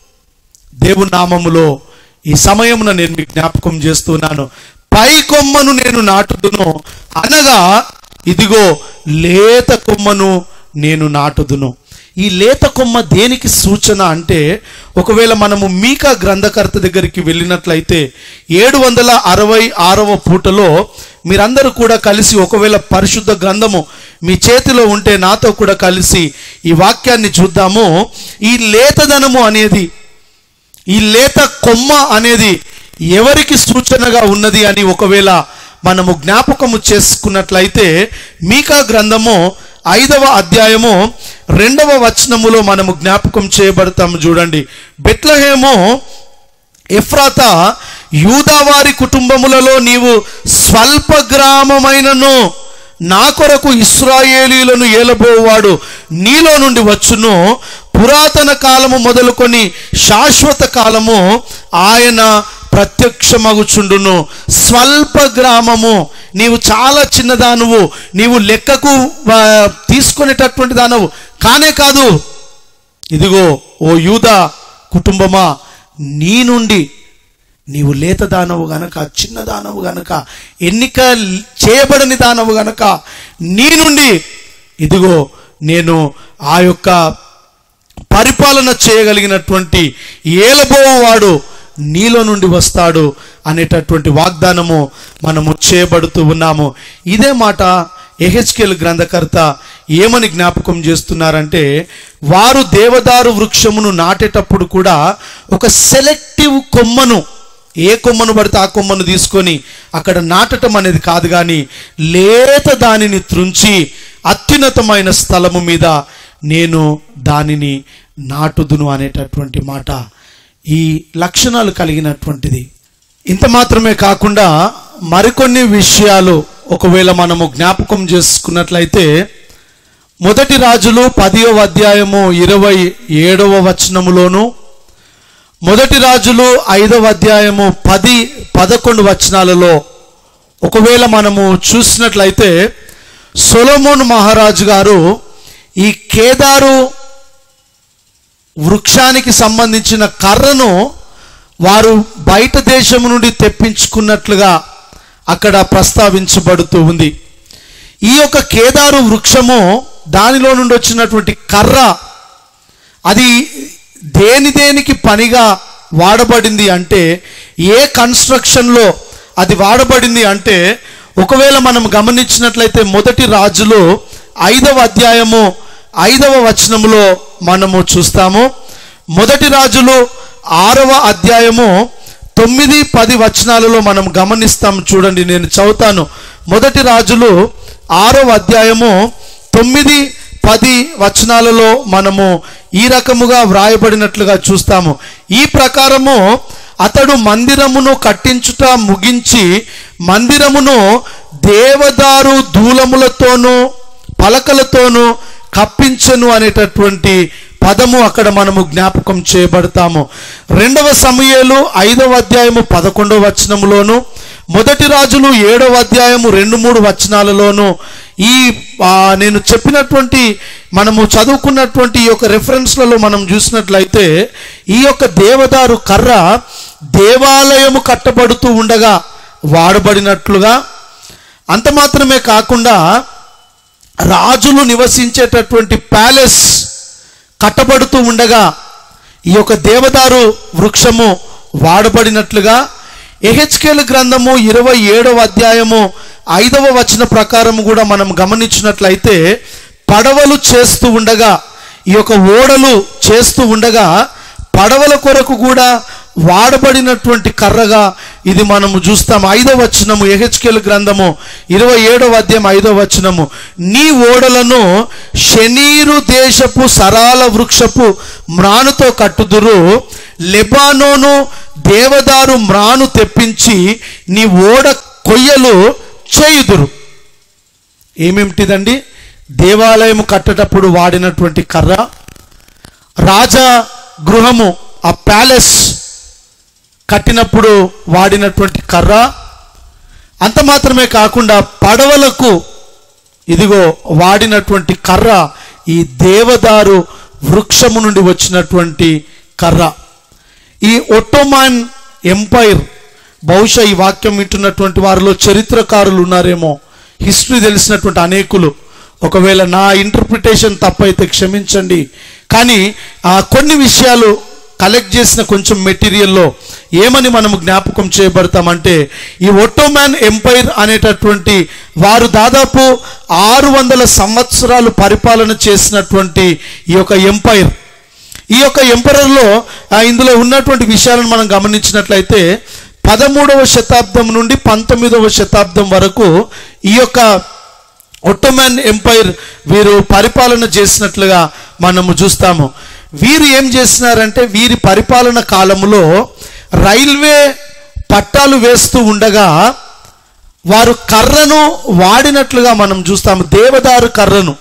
దేవుని నామములో ఈ సమయమున నేను మీకు జ్ఞాపకం చేస్తున్నాను పై కొమ్మను నేను నాటుదును అనగా ఇదిగో లేత కొమ్మను నేను నాటుదును ఈ లేత కొమ్మ దేనికి సూచన అంటే ఒకవేళ మనము మీకా గ్రంథకర్త దగ్గరికి వెళ్ళినట్లయితే ఏడు వందల అరవై ఆరవ పూటలో మీరందరూ కూడా కలిసి ఒకవేళ పరిశుద్ధ గ్రంథము మీ చేతిలో ఉంటే నాతో కూడా కలిసి ఈ వాక్యాన్ని చూద్దాము ఈ లేతదనము అనేది ఈ లేత కొమ్మ అనేది ఎవరికి సూచనగా ఉన్నది అని ఒకవేళ మనము జ్ఞాపకము చేసుకున్నట్లయితే మీకా గ్రంథము ఐదవ అధ్యాయము రెండవ వచనములో మనము జ్ఞాపకం చేయబడతాము చూడండి బెట్లహేమో ఎఫ్రాత యూదావారి కుటుంబములలో నీవు స్వల్ప గ్రామమైనను నా కొరకు ఇస్రాయేలీలను ఏలబోవాడు నీలో నుండి వచ్చును పురాతన కాలము మొదలుకొని శాశ్వత కాలము ఆయన ప్రత్యక్షమగుచుండును స్వల్ప గ్రామము నీవు చాలా చిన్నదానువు నీవు లెక్కకు ఆ, తీసుకునేటటువంటి దానవు కానే కాదు ఇదిగో ఓ యూదా కుటుంబమా నీ నుండి నీవు లేత దానవు గనక చిన్న దానవు గనక ఎన్నిక చేయబడని దానవు గనక నీ నుండి ఇదిగో నేను ఆ యొక్క పరిపాలన చేయగలిగినటువంటి ఏలబోవాడు నీలో నుండి వస్తాడు అనేటటువంటి వాగ్దానము మనము చేయబడుతూ ఉన్నాము ఇదే మాట ఎహెచ్కెల్ గ్రంథకర్త ఏమని జ్ఞాపకం చేస్తున్నారంటే వారు దేవదారు వృక్షమును నాటేటప్పుడు కూడా ఒక సెలెక్టివ్ కొమ్మను ఏ కొమ్మను పడితే ఆ కొమ్మను తీసుకొని అక్కడ నాటటం అనేది కాదు కానీ లేత దానిని త్రుంచి అత్యున్నతమైన స్థలము మీద నేను దానిని నాటుదును అనేటటువంటి మాట ఈ లక్షణాలు కలిగినటువంటిది ఇంత మాత్రమే కాకుండా మరికొన్ని విషయాలు ఒకవేళ మనము జ్ఞాపకం చేసుకున్నట్లయితే మొదటి రాజులు పదివ అధ్యాయము ఇరవై ఏడవ వచనములోను మొదటి రాజులు ఐదవ అధ్యాయము పది పదకొండు వచనాలలో ఒకవేళ మనము చూసినట్లయితే సొలమోన్ మహారాజు గారు ఈ కేదారు వృక్షానికి సంబంధించిన కర్రను వారు బయట దేశం నుండి తెప్పించుకున్నట్లుగా అక్కడ ప్రస్తావించబడుతూ ఉంది ఈ యొక్క కేదారు వృక్షము దానిలో నుండి వచ్చినటువంటి కర్ర అది దేని దేనికి పనిగా వాడబడింది అంటే ఏ కన్స్ట్రక్షన్లో అది వాడబడింది అంటే ఒకవేళ మనం గమనించినట్లయితే మొదటి రాజులో ఐదవ అధ్యాయము ఐదవ వచనములో మనము చూస్తాము మొదటి రాజులు ఆరవ అధ్యాయము తొమ్మిది పది వచనాలలో మనం గమనిస్తాం చూడండి నేను చదువుతాను మొదటి రాజులు ఆరవ అధ్యాయము తొమ్మిది పది వచనాలలో మనము ఈ రకముగా వ్రాయబడినట్లుగా చూస్తాము ఈ ప్రకారము అతడు మందిరమును కట్టించుట ముగించి మందిరమును దేవదారు దూలములతోనూ పలకలతోనూ కప్పించను అనేటటువంటి పదము అక్కడ మనము జ్ఞాపకం చేయబడతాము రెండవ సమయాలు ఐదవ అధ్యాయము పదకొండవ వచనములోను మొదటి రాజులు ఏడవ అధ్యాయము రెండు మూడు వచనాలలోను ఈ ఆ, నేను చెప్పినటువంటి మనము చదువుకున్నటువంటి ఈ యొక్క రెఫరెన్స్లలో మనం చూసినట్లయితే ఈ యొక్క దేవదారు కర్ర దేవాలయము కట్టబడుతూ ఉండగా వాడబడినట్లుగా అంత మాత్రమే కాకుండా రాజులు నివసించేటటువంటి ప్యాలెస్ కట్టబడుతూ ఉండగా ఈ యొక్క దేవదారు వృక్షము వాడబడినట్లుగా ఎహెచ్కేల్ గ్రంథము ఇరవై ఏడవ అధ్యాయము ఐదవ వచన ప్రకారం కూడా మనం గమనించినట్లయితే పడవలు చేస్తూ ఉండగా ఈ యొక్క ఓడలు చేస్తూ ఉండగా పడవల కొరకు కూడా వాడబడినటువంటి కర్రగా ఇది మనము చూస్తాం ఐదవ వచనము ఎహెచ్కేల్ గ్రంథము ఇరవై ఏడవ అధ్యాయం ఐదవ వచనము నీ ఓడలను శనీరు దేశపు సరాల వృక్షపు మ్రానుతో కట్టుదురు లెబానోను దేవదారు మ్రాను తెప్పించి నీ ఓడ కొయ్యలు చేయుదురు ఏమేమిటిదండి దేవాలయం కట్టేటప్పుడు వాడినటువంటి కర్ర రాజా గృహము ఆ ప్యాలెస్ కట్టినప్పుడు వాడినటువంటి కర్ర అంత మాత్రమే కాకుండా పడవలకు ఇదిగో వాడినటువంటి కర్ర ఈ దేవదారు వృక్షము నుండి వచ్చినటువంటి కర్ర ఈ ఒట్టోమాన్ ఎంపైర్ బహుశా ఈ వాక్యం వింటున్నటువంటి వారిలో చరిత్రకారులు ఉన్నారేమో హిస్టరీ తెలిసినటువంటి అనేకులు ఒకవేళ నా ఇంటర్ప్రిటేషన్ తప్పైతే క్షమించండి కానీ ఆ కొన్ని విషయాలు కలెక్ట్ చేసిన కొంచెం మెటీరియల్లో ఏమని మనం జ్ఞాపకం చేయబడతామంటే ఈ ఒట్టోమాన్ ఎంపైర్ అనేటటువంటి వారు దాదాపు ఆరు వందల సంవత్సరాలు పరిపాలన చేసినటువంటి ఈ యొక్క ఎంపైర్ ఈ యొక్క ఎంపరర్లో ఆ, ఇందులో ఉన్నటువంటి విషయాలను మనం గమనించినట్లయితే పదమూడవ శతాబ్దం నుండి పంతొమ్మిదవ శతాబ్దం వరకు ఈ యొక్క ఒట్టోమాన్ ఎంపైర్ వీరు పరిపాలన చేసినట్లుగా మనము చూస్తాము వీరు ఏం చేసినారంటే వీరి పరిపాలన కాలంలో రైల్వే పట్టాలు వేస్తూ ఉండగా వారు కర్రను వాడినట్లుగా మనం చూస్తాము దేవదారు కర్రను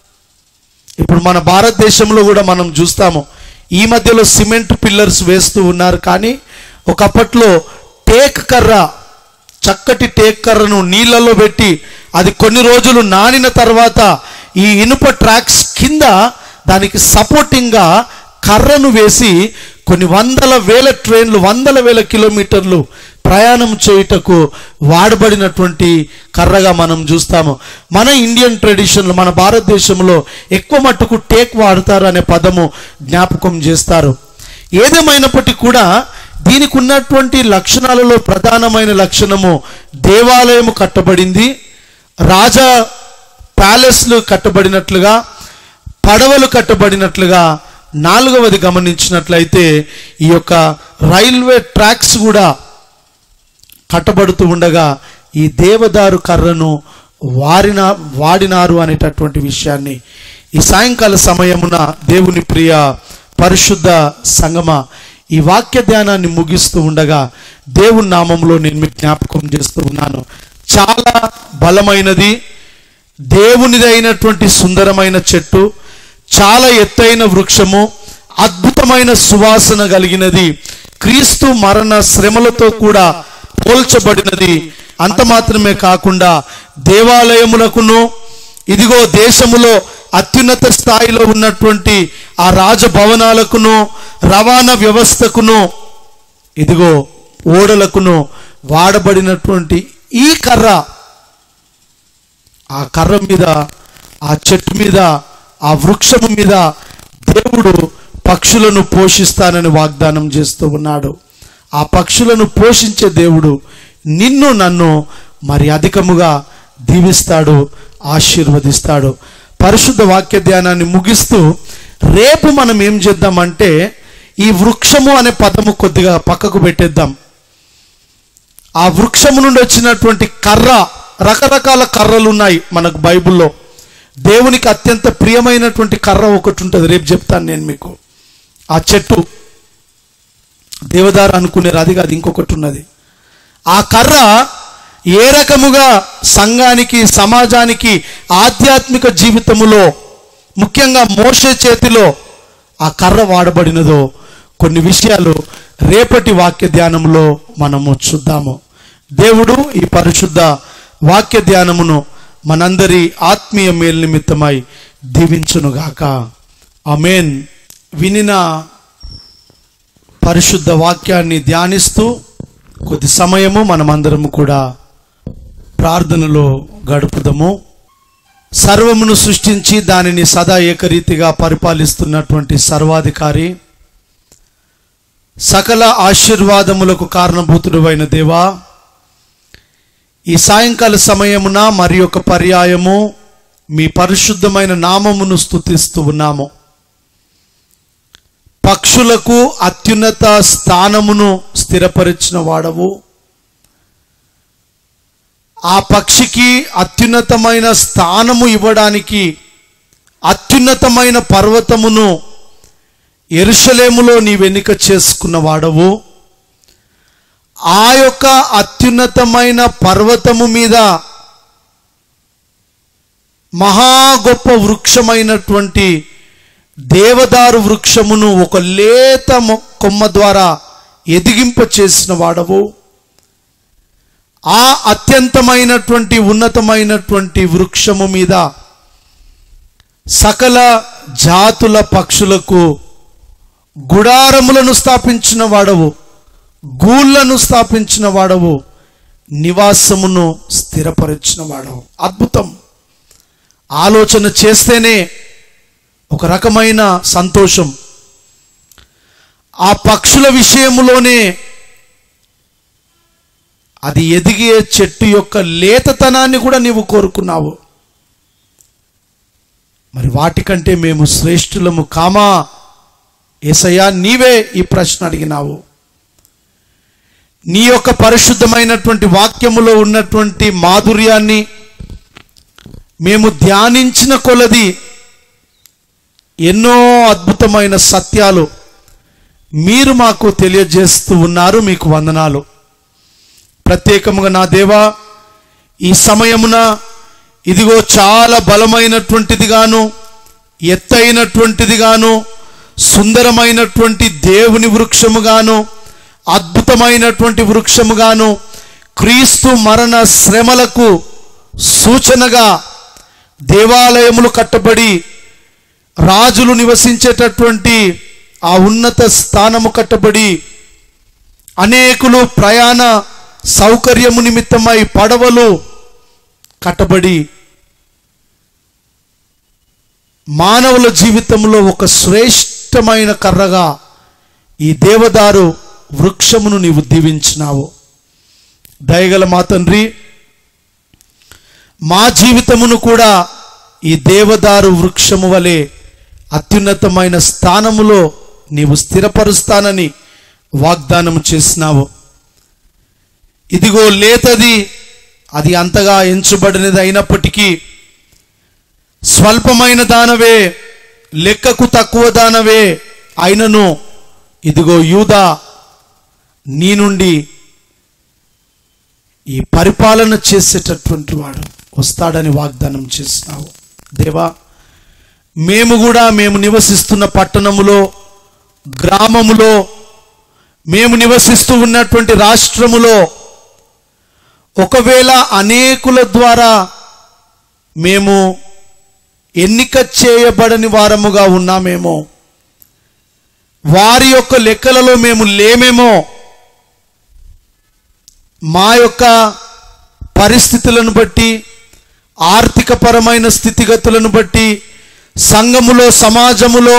ఇప్పుడు మన భారతదేశంలో కూడా మనం చూస్తాము ఈ మధ్యలో సిమెంట్ పిల్లర్స్ వేస్తూ ఉన్నారు కానీ ఒకప్పట్లో టేక్ కర్ర చక్కటి టేక్ కర్రను నీళ్ళలో పెట్టి అది కొన్ని రోజులు నానిన తర్వాత ఈ ఇనుప ట్రాక్స్ కింద దానికి సపోర్టింగ్గా కర్రను వేసి కొన్ని వందల వేల ట్రైన్లు వందల వేల కిలోమీటర్లు ప్రయాణం చేయుటకు వాడబడినటువంటి కర్రగా మనం చూస్తాము మన ఇండియన్ ట్రెడిషన్లో మన భారతదేశంలో ఎక్కువ మట్టుకు టేక్ వాడతారు అనే పదము జ్ఞాపకం చేస్తారు ఏదేమైనప్పటికీ కూడా దీనికి ఉన్నటువంటి లక్షణాలలో ప్రధానమైన లక్షణము దేవాలయము కట్టబడింది రాజా ప్యాలెస్లు కట్టబడినట్లుగా పడవలు కట్టబడినట్లుగా నాలుగవది గమనించినట్లయితే ఈ యొక్క రైల్వే ట్రాక్స్ కూడా కట్టబడుతూ ఉండగా ఈ దేవదారు కర్రను వారిన వాడినారు అనేటటువంటి విషయాన్ని ఈ సాయంకాల సమయమున దేవుని ప్రియ పరిశుద్ధ సంగమ ఈ వాక్య ధ్యానాన్ని ముగిస్తూ ఉండగా దేవుని నామంలో నేను మీకు జ్ఞాపకం చేస్తూ ఉన్నాను చాలా బలమైనది దేవునిది అయినటువంటి సుందరమైన చెట్టు చాలా ఎత్తైన వృక్షము అద్భుతమైన సువాసన కలిగినది క్రీస్తు మరణ శ్రమలతో కూడా పోల్చబడినది అంత మాత్రమే కాకుండా దేవాలయములకును ఇదిగో దేశములో అత్యున్నత స్థాయిలో ఉన్నటువంటి ఆ రాజభవనాలకును రవాణా వ్యవస్థకును ఇదిగో ఓడలకును వాడబడినటువంటి ఈ కర్ర ఆ కర్ర మీద ఆ చెట్టు మీద ఆ వృక్షము మీద దేవుడు పక్షులను పోషిస్తానని వాగ్దానం చేస్తూ ఉన్నాడు ఆ పక్షులను పోషించే దేవుడు నిన్ను నన్ను మరి అధికముగా దీవిస్తాడు ఆశీర్వదిస్తాడు పరిశుద్ధ వాక్య ధ్యానాన్ని ముగిస్తూ రేపు మనం ఏం చేద్దామంటే ఈ వృక్షము అనే పదము కొద్దిగా పక్కకు పెట్టేద్దాం ఆ వృక్షము నుండి వచ్చినటువంటి కర్ర రకరకాల కర్రలు ఉన్నాయి మనకు బైబిల్లో దేవునికి అత్యంత ప్రియమైనటువంటి కర్ర ఒకటి ఉంటుంది రేపు చెప్తాను నేను మీకు ఆ చెట్టు దేవదారు అనుకునేది అది కాదు ఇంకొకటి ఉన్నది ఆ కర్ర ఏ రకముగా సంఘానికి సమాజానికి ఆధ్యాత్మిక జీవితములో ముఖ్యంగా మోసే చేతిలో ఆ కర్ర వాడబడినదో కొన్ని విషయాలు రేపటి వాక్య ధ్యానంలో మనము చూద్దాము దేవుడు ఈ పరిశుద్ధ వాక్య ధ్యానమును మనందరి ఆత్మీయ మేలు నిమిత్తమై దీవించునుగాక అమేన్ వినిన పరిశుద్ధ వాక్యాన్ని ధ్యానిస్తూ కొద్ది సమయము మనమందరము కూడా ప్రార్థనలో గడుపుదము సర్వమును సృష్టించి దానిని సదా ఏకరీతిగా పరిపాలిస్తున్నటువంటి సర్వాధికారి సకల ఆశీర్వాదములకు కారణభూతుడు అయిన దేవా ఈ సాయంకాల సమయమున మరి ఒక పర్యాయము మీ పరిశుద్ధమైన నామమును స్తుతిస్తూ ఉన్నాము పక్షులకు అత్యున్నత స్థానమును స్థిరపరిచిన వాడవు ఆ పక్షికి అత్యున్నతమైన స్థానము ఇవ్వడానికి అత్యున్నతమైన పర్వతమును ఎరుషలేములో నీ వెనుక చేసుకున్న వాడవు ఆ యొక్క అత్యున్నతమైన పర్వతము మీద మహా గొప్ప వృక్షమైనటువంటి దేవదారు వృక్షమును ఒక లేత మొ- కొమ్మ ద్వారా ఎదిగింప చేసిన వాడవు ఆ అత్యంతమైనటువంటి ఉన్నతమైనటువంటి వృక్షము మీద సకల జాతుల పక్షులకు గుడారములను స్థాపించిన వాడవు గూళ్ళను స్థాపించిన వాడవు నివాసమును స్థిరపరిచిన వాడవు అద్భుతం ఆలోచన చేస్తేనే ఒక రకమైన సంతోషం ఆ పక్షుల విషయములోనే అది ఎదిగే చెట్టు యొక్క లేతతనాన్ని కూడా నీవు కోరుకున్నావు మరి వాటికంటే మేము శ్రేష్ఠులము కామా ఏసయ్యా నీవే ఈ ప్రశ్న అడిగినావు నీ యొక్క పరిశుద్ధమైనటువంటి వాక్యములో ఉన్నటువంటి మాధుర్యాన్ని మేము ధ్యానించిన కొలది ఎన్నో అద్భుతమైన సత్యాలు మీరు మాకు తెలియజేస్తూ ఉన్నారు మీకు వందనాలు ప్రత్యేకముగా నా దేవా ఈ సమయమున ఇదిగో చాలా బలమైనటువంటిదిగాను ఎత్తైనటువంటిదిగాను సుందరమైనటువంటి దేవుని వృక్షముగాను అద్భుతమైనటువంటి వృక్షముగాను క్రీస్తు మరణ శ్రమలకు సూచనగా దేవాలయములు కట్టబడి రాజులు నివసించేటటువంటి ఆ ఉన్నత స్థానము కట్టబడి అనేకులు ప్రయాణ సౌకర్యము నిమిత్తమై పడవలు కట్టబడి మానవుల జీవితంలో ఒక శ్రేష్టమైన కర్రగా ఈ దేవదారు వృక్షమును నీవు దీవించినావు దయగల మా తండ్రి మా జీవితమును కూడా ఈ దేవదారు వృక్షము వలె అత్యున్నతమైన స్థానములో నీవు స్థిరపరుస్తానని వాగ్దానం చేసినావు ఇదిగో లేతది అది అంతగా ఎంచబడినది అయినప్పటికీ స్వల్పమైన దానవే లెక్కకు తక్కువ దానవే అయినను ఇదిగో యూదా నీ నుండి ఈ పరిపాలన చేసేటటువంటి వాడు వస్తాడని వాగ్దానం చేసినావు దేవా మేము కూడా మేము నివసిస్తున్న పట్టణములో గ్రామములో మేము నివసిస్తూ ఉన్నటువంటి రాష్ట్రములో ఒకవేళ అనేకుల ద్వారా మేము ఎన్నిక చేయబడని వారముగా ఉన్నామేమో వారి యొక్క లెక్కలలో మేము లేమేమో మా యొక్క పరిస్థితులను బట్టి ఆర్థికపరమైన స్థితిగతులను బట్టి సంఘములో సమాజములో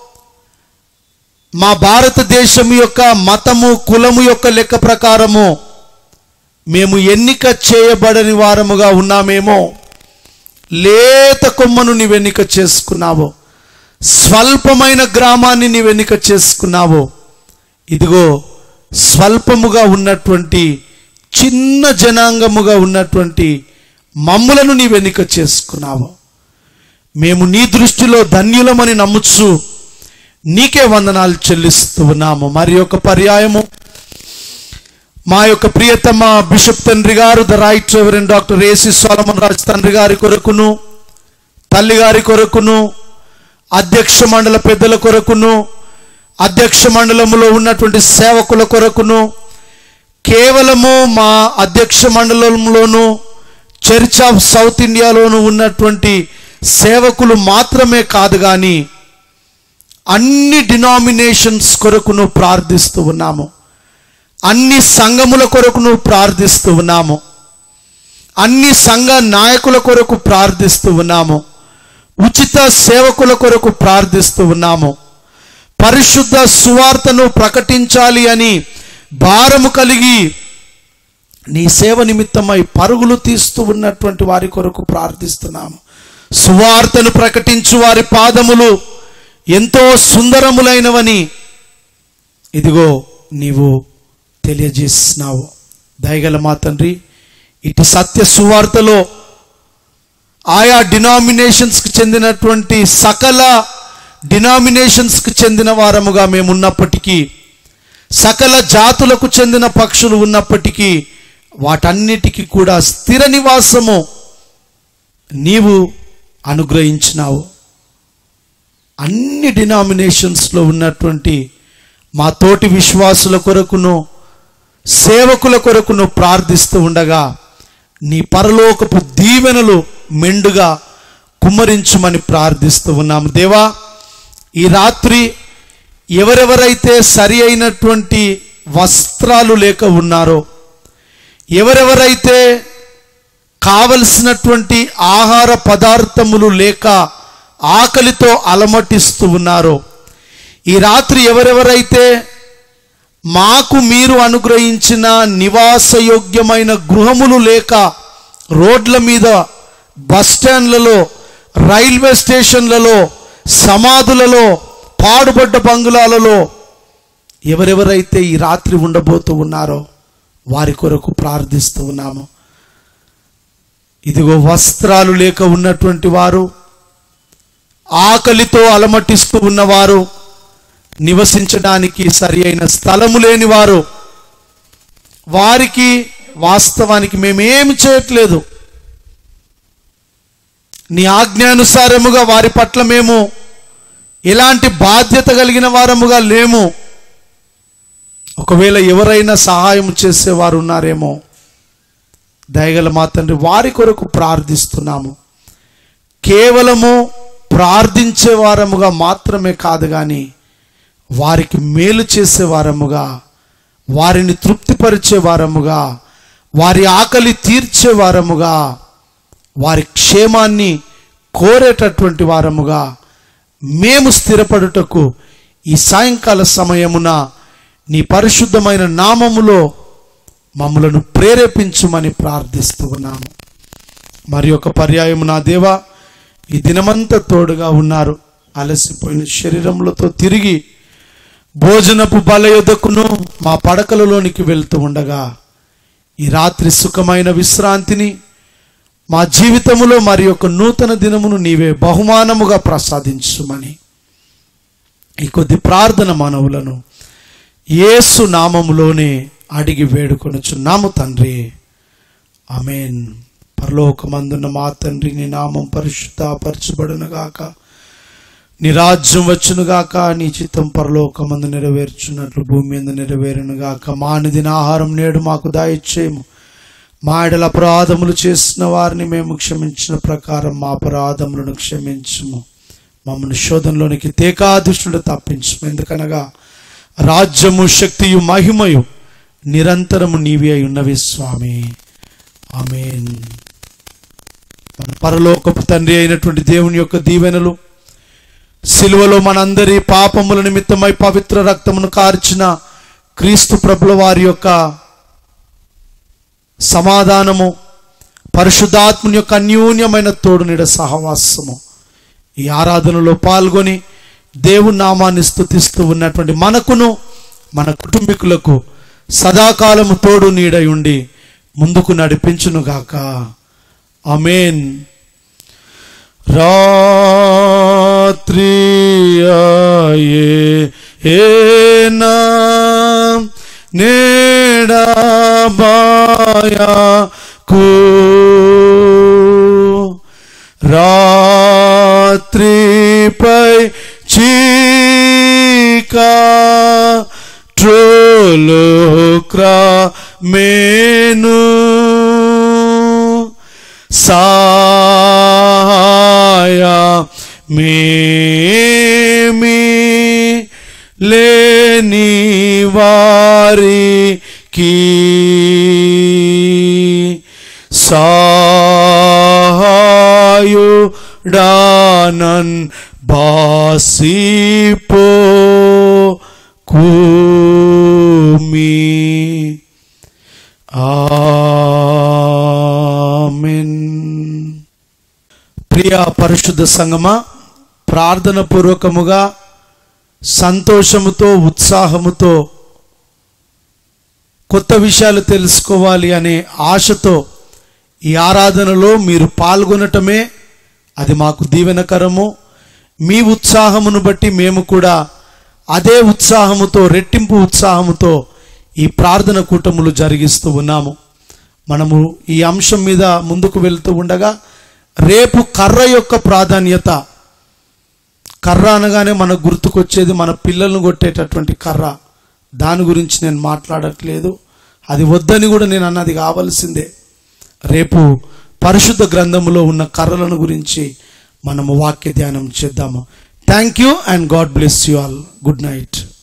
మా భారతదేశం యొక్క మతము కులము యొక్క లెక్క ప్రకారము మేము ఎన్నిక చేయబడని వారముగా ఉన్నామేమో లేత కొమ్మను నీవు ఎన్నిక చేసుకున్నావు స్వల్పమైన గ్రామాన్ని నీవు ఎన్నిక చేసుకున్నావు ఇదిగో స్వల్పముగా ఉన్నటువంటి చిన్న జనాంగముగా ఉన్నటువంటి మమ్ములను నీవు ఎన్నిక చేసుకున్నావు మేము నీ దృష్టిలో ధన్యులమని నమ్ముచు నీకే వందనాలు చెల్లిస్తూ ఉన్నాము మరి ఒక పర్యాయము మా యొక్క ప్రియతమ బిషప్ తండ్రి గారు the right reverend doctor AC Solomon Raj తండ్రి గారి కొరకును తల్లి గారి కొరకును అధ్యక్ష మండల పెద్దల కొరకును అధ్యక్ష మండలములో ఉన్నటువంటి సేవకుల కొరకును కేవలము మా అధ్యక్ష మండలంలోనూ చర్చ్ ఆఫ్ సౌత్ ఇండియాలోనూ ఉన్నటువంటి సేవకులు మాత్రమే కాదు కానీ అన్ని డినామినేషన్స్ కొరకును ప్రార్థిస్తూ ఉన్నాము అన్ని సంఘముల కొరకును ప్రార్థిస్తూ ఉన్నాము అన్ని సంఘ నాయకుల కొరకు ప్రార్థిస్తూ ఉన్నాము ఉచిత సేవకుల కొరకు ప్రార్థిస్తూ ఉన్నాము పరిశుద్ధ సువార్తను ప్రకటించాలి అని భారము కలిగి నీ సేవ నిమిత్తమై పరుగులు తీస్తూ ఉన్నటువంటి వారి కొరకు ప్రార్థిస్తున్నాము సువార్తను ప్రకటించు వారి పాదములు ఎంతో సుందరములైనవని ఇదిగో నీవు తెలియజేస్తున్నావు దయగల మా తండ్రి ఇటు సత్య సువార్తలో ఆయా డినామినేషన్స్కి చెందినటువంటి సకల డినామినేషన్స్కి చెందిన వారముగా మేము ఉన్నప్పటికీ సకల జాతులకు చెందిన పక్షులు ఉన్నప్పటికీ వాటన్నిటికీ కూడా స్థిర నివాసము నీవు అనుగ్రహించినావు అన్ని డినామినేషన్స్లో ఉన్నటువంటి మా తోటి విశ్వాసుల కొరకును సేవకుల కొరకును ప్రార్థిస్తూ ఉండగా నీ పరలోకపు దీవెనలు మెండుగా కుమ్మరించమని ప్రార్థిస్తూ ఉన్నాము దేవా ఈ రాత్రి ఎవరెవరైతే సరి అయినటువంటి వస్త్రాలు లేక ఉన్నారో ఎవరెవరైతే కావలసినటువంటి ఆహార పదార్థములు లేక ఆకలితో అలమటిస్తూ ఉన్నారో ఈ రాత్రి ఎవరెవరైతే మాకు మీరు అనుగ్రహించిన నివాసయోగ్యమైన గృహములు లేక రోడ్ల మీద బస్ స్టాండ్లలో రైల్వే స్టేషన్లలో సమాధులలో పాడుబడ్డ బంగుళాలలో ఎవరెవరైతే ఈ రాత్రి ఉండబోతూ ఉన్నారో వారి కొరకు ప్రార్థిస్తూ ఉన్నాము ఇదిగో వస్త్రాలు లేక ఉన్నటువంటి వారు ఆకలితో అలమటిస్తూ ఉన్నవారు నివసించడానికి సరి అయిన స్థలము లేని వారు వారికి వాస్తవానికి మేమేమి చేయట్లేదు నీ ఆజ్ఞానుసారముగా వారి పట్ల మేము ఎలాంటి బాధ్యత కలిగిన వారముగా లేము ఒకవేళ ఎవరైనా సహాయం చేసేవారు ఉన్నారేమో దయగల మా తండ్రి వారి కొరకు ప్రార్థిస్తున్నాము కేవలము ప్రార్థించే వారముగా మాత్రమే కాదు కానీ వారికి మేలు చేసే వారముగా వారిని తృప్తిపరిచే వారముగా వారి ఆకలి తీర్చే వారముగా వారి క్షేమాన్ని కోరేటటువంటి వారముగా మేము స్థిరపడుటకు ఈ సాయంకాల సమయమున నీ పరిశుద్ధమైన నామములో మమ్మలను ప్రేరేపించుమని ప్రార్థిస్తూ ఉన్నాము మరి ఒక పర్యాయము నా దేవా ఈ దినమంతా తోడుగా ఉన్నారు అలసిపోయిన శరీరములతో తిరిగి భోజనపు బలయుధకును మా పడకలలోనికి వెళ్తూ ఉండగా ఈ రాత్రి సుఖమైన విశ్రాంతిని మా జీవితములో మరి ఒక నూతన దినమును నీవే బహుమానముగా ప్రసాదించుమని ఈ కొద్ది ప్రార్థన మానవులను యేసు నామములోనే అడిగి వేడుకొనుచున్నాము తండ్రి ఆమెన్ పరలోకమందున్న మా తండ్రి నీ నామం పరిశుద్ధపరచబడునుగాక నీ రాజ్యం వచ్చునుగాక నీ చిత్తం పరలోకమందు నెరవేర్చున్నట్లు భూమి మీద నెరవేరునుగాక మా అనుదిన ఆహారం నేడు మాకు దాయిచ్చేయము మా ఎడల అపరాధములు చేసిన వారిని మేము క్షమించిన ప్రకారం మా అపరాధములను క్షమించుము మమ్మల్ని శోధనలోనికి తేకాదుష్టుడు తప్పించుము ఎందుకనగా రాజ్యము శక్తియు మహిమయు నిరంతరము నీవి అయి ఉన్నవి స్వామి ఆమెన్ మన పరలోకపు తండ్రి అయినటువంటి దేవుని యొక్క దీవెనలు సిలువలో మనందరి పాపముల నిమిత్తమై పవిత్ర రక్తమును కార్చిన క్రీస్తు ప్రభుల వారి యొక్క సమాధానము పరిశుద్ధాత్ముని యొక్క అన్యూన్యమైన తోడు నీడ సహవాసము ఈ ఆరాధనలో పాల్గొని దేవుని నామాన్ని స్తుతిస్తూ ఉన్నటువంటి మనకును మన కుటుంబీకులకు సదాకాలము తోడు నీడై ఉండి ముందుకు నడిపించునుగాక అమేన్ రాత్రి ఆయే ఏనా నేడా బాయాకు రాత్రిపై చీకా ట్రోలు క్రా మేను సాయ మేమి లేని వారికి సాయుడానన్ బాసిపో కుమి ఆమెన్ ప్రియ పరిశుద్ధ సంగమా ప్రార్థన పూర్వకముగా సంతోషముతో ఉత్సాహముతో కొత్త విషయాలు తెలుసుకోవాలి అనే ఆశతో ఈ ఆరాధనలో మీరు పాల్గొనటమే అది మాకు దీవెనకరము మీ ఉత్సాహమును బట్టి మేము కూడా అదే ఉత్సాహముతో రెట్టింపు ఉత్సాహముతో ఈ ప్రార్థన కూటములు జరిగిస్తూ ఉన్నాము మనము ఈ అంశం మీద ముందుకు వెళ్తూ ఉండగా రేపు కర్ర యొక్క ప్రాధాన్యత కర్ర అనగానే మనకు గుర్తుకొచ్చేది మన పిల్లలను కొట్టేటటువంటి కర్ర దాని గురించి నేను మాట్లాడట్లేదు అది వద్దని కూడా నేను అన్నది కావాల్సిందే రేపు పరిశుద్ధ గ్రంథములో ఉన్న కర్రలను గురించి మనము వాక్య ధ్యానం చేద్దాము thank you and God bless you all good night